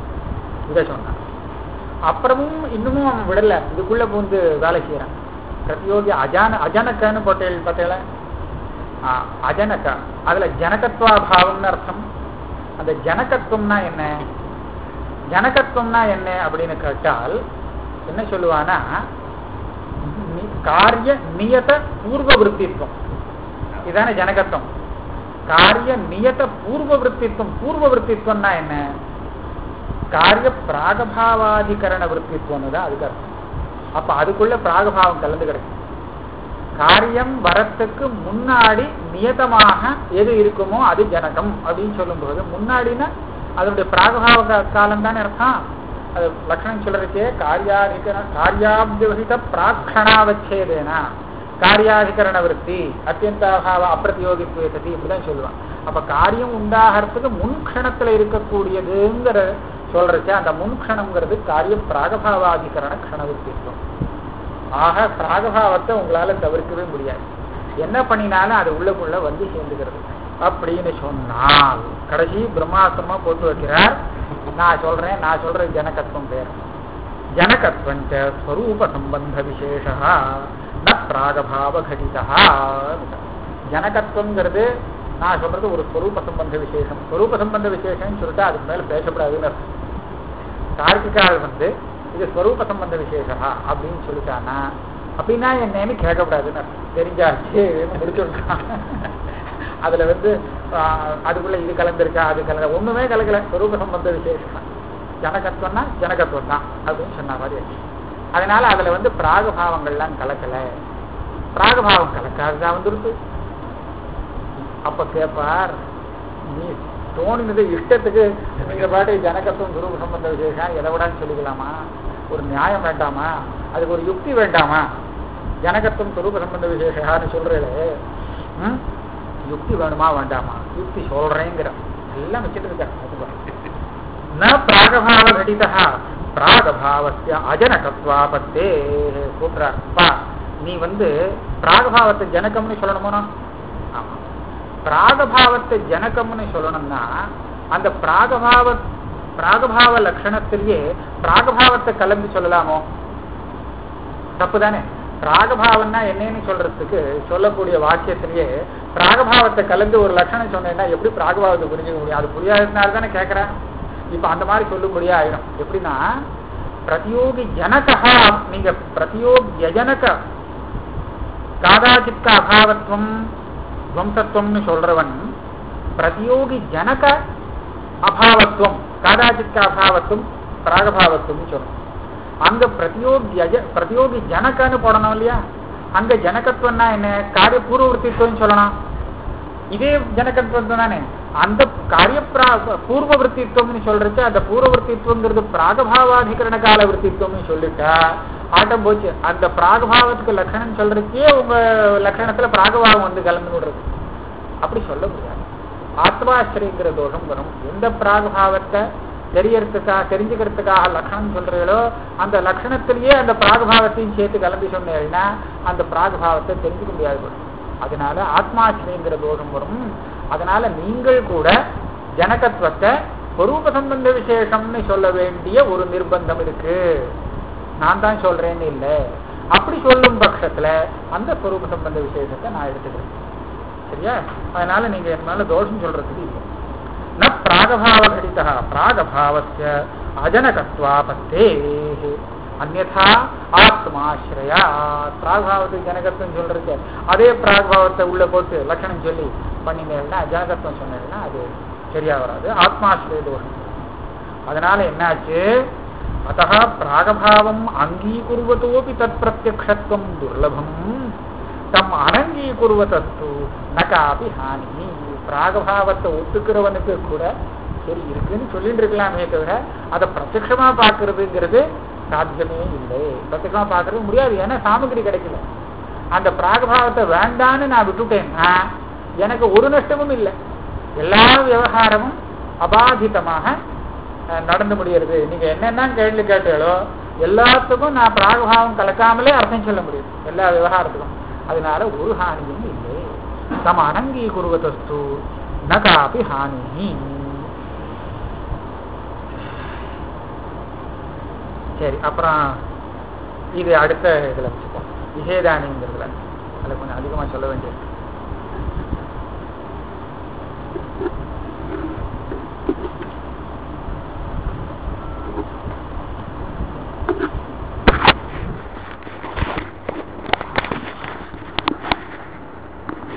இதை சொன்னான் அப்புறமும் இன்னமும் அவன் விடல இதுக்குள்ள பூந்து வேலை செய்யறான் பிரதியோகி அஜான அஜனக்கன்னு போட்டேன் பார்த்தீங்களா அஜனக அதுல ஜனகத்வாபாவம்னு அர்த்தம் அந்த ஜனகத்துவம்னா என்ன ஜனகத்துவம்னா என்ன அப்படின்னு கேட்டால் என்ன சொல்லுவானா காரிய நியத பூர்வ விற்பித்துவம் இதான ஜனகத்துவம் காரிய நியத பூர்வ விற்பித்துவம் பூர்வ விற்பித்துவம்னா என்ன காரிய பிராகபாவாதிகரண விற்பித்துவம்னு தான் அதுக்கு அர்த்தம் அப்ப அதுக்குள்ள பிராகபாவம் கலந்து கிடக்கும் காரியம் வரத்துக்கு முன்னாடி நியதமாக எது இருக்குமோ அது ஜனகம் அப்படின்னு சொல்லும்போது முன்னாடினா அதனுடைய பிராகபாவ காலம் தானே அர்த்தம் அது லட்சணம் சொல்றதுக்கே காரியாதிகர காரியாபியவசித பிராக்ஷணாவச்சேதேனா காரியாதிகரண விற்பி அத்தியந்தாபாவ அப்பிரதியோகித்துவ சதி இப்படிதான் சொல்லுவான் அப்ப காரியம் உண்டாகிறதுக்கு முன்க்ஷணத்துல இருக்கக்கூடியதுங்கிற சொல்றச்சு அந்த முன்க்ஷணம்ங்கிறது காரிய பிராகபாவாதிகரண க்ஷணவிற்பித்துவம் ஆக பிராகபாவத்தை உங்களால தவிர்க்கவே முடியாது என்ன பண்ணினாலும் அது உள்ளக்குள்ள வந்து சேர்ந்துக்கிறது அப்படின்னு சொன்னால் கடைசி பிரம்மாஸ்திரமா போட்டு வைக்கிறார் நான் சொல்றேன் நான் சொல்ற ஜனகத்துவம் பேர் ஜனகத்வம் ஸ்வரூப சம்பந்த விசேஷா ந பிராகபாவ கடிதா ஜனகத்துவங்கிறது நான் சொல்றது ஒரு ஸ்வரூப சம்பந்த விசேஷம் ஸ்வரூப சம்பந்த விசேஷம்னு சொல்லிட்டு அதுக்கு மேல பேசப்படாதுன்னு அர்த்தம் தார்க்கிகால் வந்து இது ஸ்வரூப சம்பந்த விசேஷா அப்படின்னு சொல்லிட்டானா அப்படின்னா என்னன்னு கேட்கக்கூடாதுன்னு அர்த்தம் தெரிஞ்சாச்சு முடிச்சுட்டான் அதுல வந்து அதுக்குள்ள இது கலந்துருக்கா அது கலந்த ஒண்ணுமே கலக்கல ஸ்வரூப சம்பந்த விசேஷம் ஜனகத்துவம்னா ஜனகத்துவம் தான் அப்படின்னு சொன்ன மாதிரி அதனால அதுல வந்து பிராகபாவங்கள்லாம் கலக்கல பிராகபாவம் கலக்காதுதான் வந்துருக்கு அப்ப கேட்பார் நீ தோணினது இஷ்டத்துக்கு நீங்க பாட்டு ஜனகத்துவம் குரு சம்பந்த விசேஷம் எதை விடான்னு சொல்லிக்கலாமா ஒரு நியாயம் வேண்டாமா அதுக்கு ஒரு யுக்தி வேண்டாமா ஜனகத்துவம் சுரூப சம்பந்த விசேஷான்னு சொல்றே யுக்தி வேணுமா வேண்டாமா யுக்தி சொல்றேங்கிற எல்லாம் வச்சுட்டு இருக்காரு ந பிராகபாவ கடிதா பிராகபாவசிய அஜனகத்வாபத்தே கூப்பிடுறாப்பா நீ வந்து பிராகபாவத்தை ஜனகம்னு சொல்லணுமோ ஆமா பிராகபாவத்தை ஜனகம்னு சொல்லணும்னா அந்த பிராகபாவ பிராகபாவ லட்சணத்திலேயே பிராகபாவத்தை கலந்து சொல்லலாமோ தப்பு தானே பிராகபாவம்னா என்னன்னு சொல்றதுக்கு சொல்லக்கூடிய வாக்கியத்திலேயே பிராகபாவத்தை கலந்து ஒரு லட்சணம் சொன்னேன்னா எப்படி பிராகபாவத்தை புரிஞ்சுக்க முடியும் அது புரியாததுனால தானே கேட்கறேன் இப்ப அந்த மாதிரி சொல்லும்படியா ஆயிடும் எப்படின்னா பிரதியோகி ஜனகா நீங்க பிரதியோகி யஜனக காதாச்சித்த அபாவத்துவம் துவம்சத்துவம்னு சொல்றவன் பிரதியோகி ஜனக அபாவத்துவம் காதாச்சித்த அபாவத்துவம் பிராகபாவத்துவம் சொல்லணும் அங்க பிரதியோகி அஜ- பிரதியோகி ஜனகன்னு போடணும் இல்லையா அங்க ஜனகத்துவம்னா என்ன காரிய பூர்வவர்த்தித்துவம் சொல்லணும் இதே ஜனகத்துவம் தானே அந்த காரிய பிரா- பூர்வ விற்த்தித்துவம்னு சொல்றச்சு அந்த பூர்வ விற்த்தித்துவங்கிறது பிராகபாவாதிகரண கால விற்த்தித்துவம்னு சொல்லிட்டா ஆட்டம் போச்சு அந்த பிராகபாவத்துக்கு லட்சணம் சொல்றதுக்கே உங்க லட்சணத்துல பிராகபாவம் வந்து கலந்து விடுறது அப்படி சொல்ல முடியாது ஆத்மாசிரியங்கிற தோஷம் வரும் எந்த பிராகபாவத்தை தெரியறதுக்காக தெரிஞ்சுக்கிறதுக்காக லட்சணம் சொல்றீங்களோ அந்த லட்சணத்திலேயே அந்த பிராகபாவத்தையும் சேர்த்து கலந்து சொன்னீங்கன்னா அந்த பிராகபாவத்தை தெரிஞ்சுக்க முடியாது போயிடும். அதனால ஆத்மாசிரியங்கிற தோஷம் வரும் அதனால நீங்கள் கூட ஜனகத்துவத்தை ஸ்வரூப சம்பந்த விசேஷம்னு சொல்ல வேண்டிய ஒரு நிர்பந்தம் இருக்கு நான் தான் சொல்றேன்னு இல்லை அப்படி சொல்லும் பட்சத்துல அந்த ஸ்வரூப சம்பந்த விசேஷத்தை நான் எடுத்துக்கிறேன் சரியா அதனால நீங்க என் மேல தோஷம் சொல்றதுக்கு இல்லை ந பிராகபாவ கடிதா பிராகபாவஸ்ய அஜனகத்வாபத்தே அந்நதா ஆத்மாசிரயா பிராகபாவத்துக்கு ஜனகத்துவம் சொல்றது அதே பிராகபாவத்தை உள்ள போட்டு லட்சணம் சொல்லி பண்ணினேன்னா ஜனகத்துவம் சொன்னேன்னா அது சரியா வராது ஆத்மாசிரிய தோஷம் அதனால என்னாச்சு அத்தः பிராகபாவம் அங்கீகுருவதோபி தத் பிரத்யக்ஷத்துவம் துர்லபம் தம் அனங்கீகுருவதத்து நகாபி ஹானி பிராகபாவத்தை ஒத்துக்கிறவனுக்கு கூட சரி இருக்குன்னு சொல்லிட்டு இருக்கலாமே தவிர அதை பிரத்யக்ஷமா பார்க்கறதுங்கிறது சாத்தியமே இல்லை பிரத்யக்ஷமா பார்க்கறது முடியாது ஏன்னா சாமகிரி கிடைக்கல அந்த பிராகபாவத்தை வேண்டான்னு நான் விட்டுட்டேன்னா எனக்கு ஒரு நஷ்டமும் இல்லை எல்லா விவகாரமும் அபாதிதமாக அஹ், நடந்து முடியறது நீங்க என்னென்ன கேள்வி கேட்டாலோ எல்லாத்துக்கும் நான் பிராகபாவம் கலக்காமலே அர்த்தம் சொல்ல முடியும் எல்லா விவகாரத்துக்கும் அதனால ஒரு ஹானியும் இல்லை தம் அனங்கீகுருவதஸ்து ந காபி ஹானி சரி அப்புறம் இது அடுத்த இதுல வச்சுப்போம் விசேதானிங்கிறதுல அதில் கொஞ்சம் அதிகமா சொல்ல வேண்டியது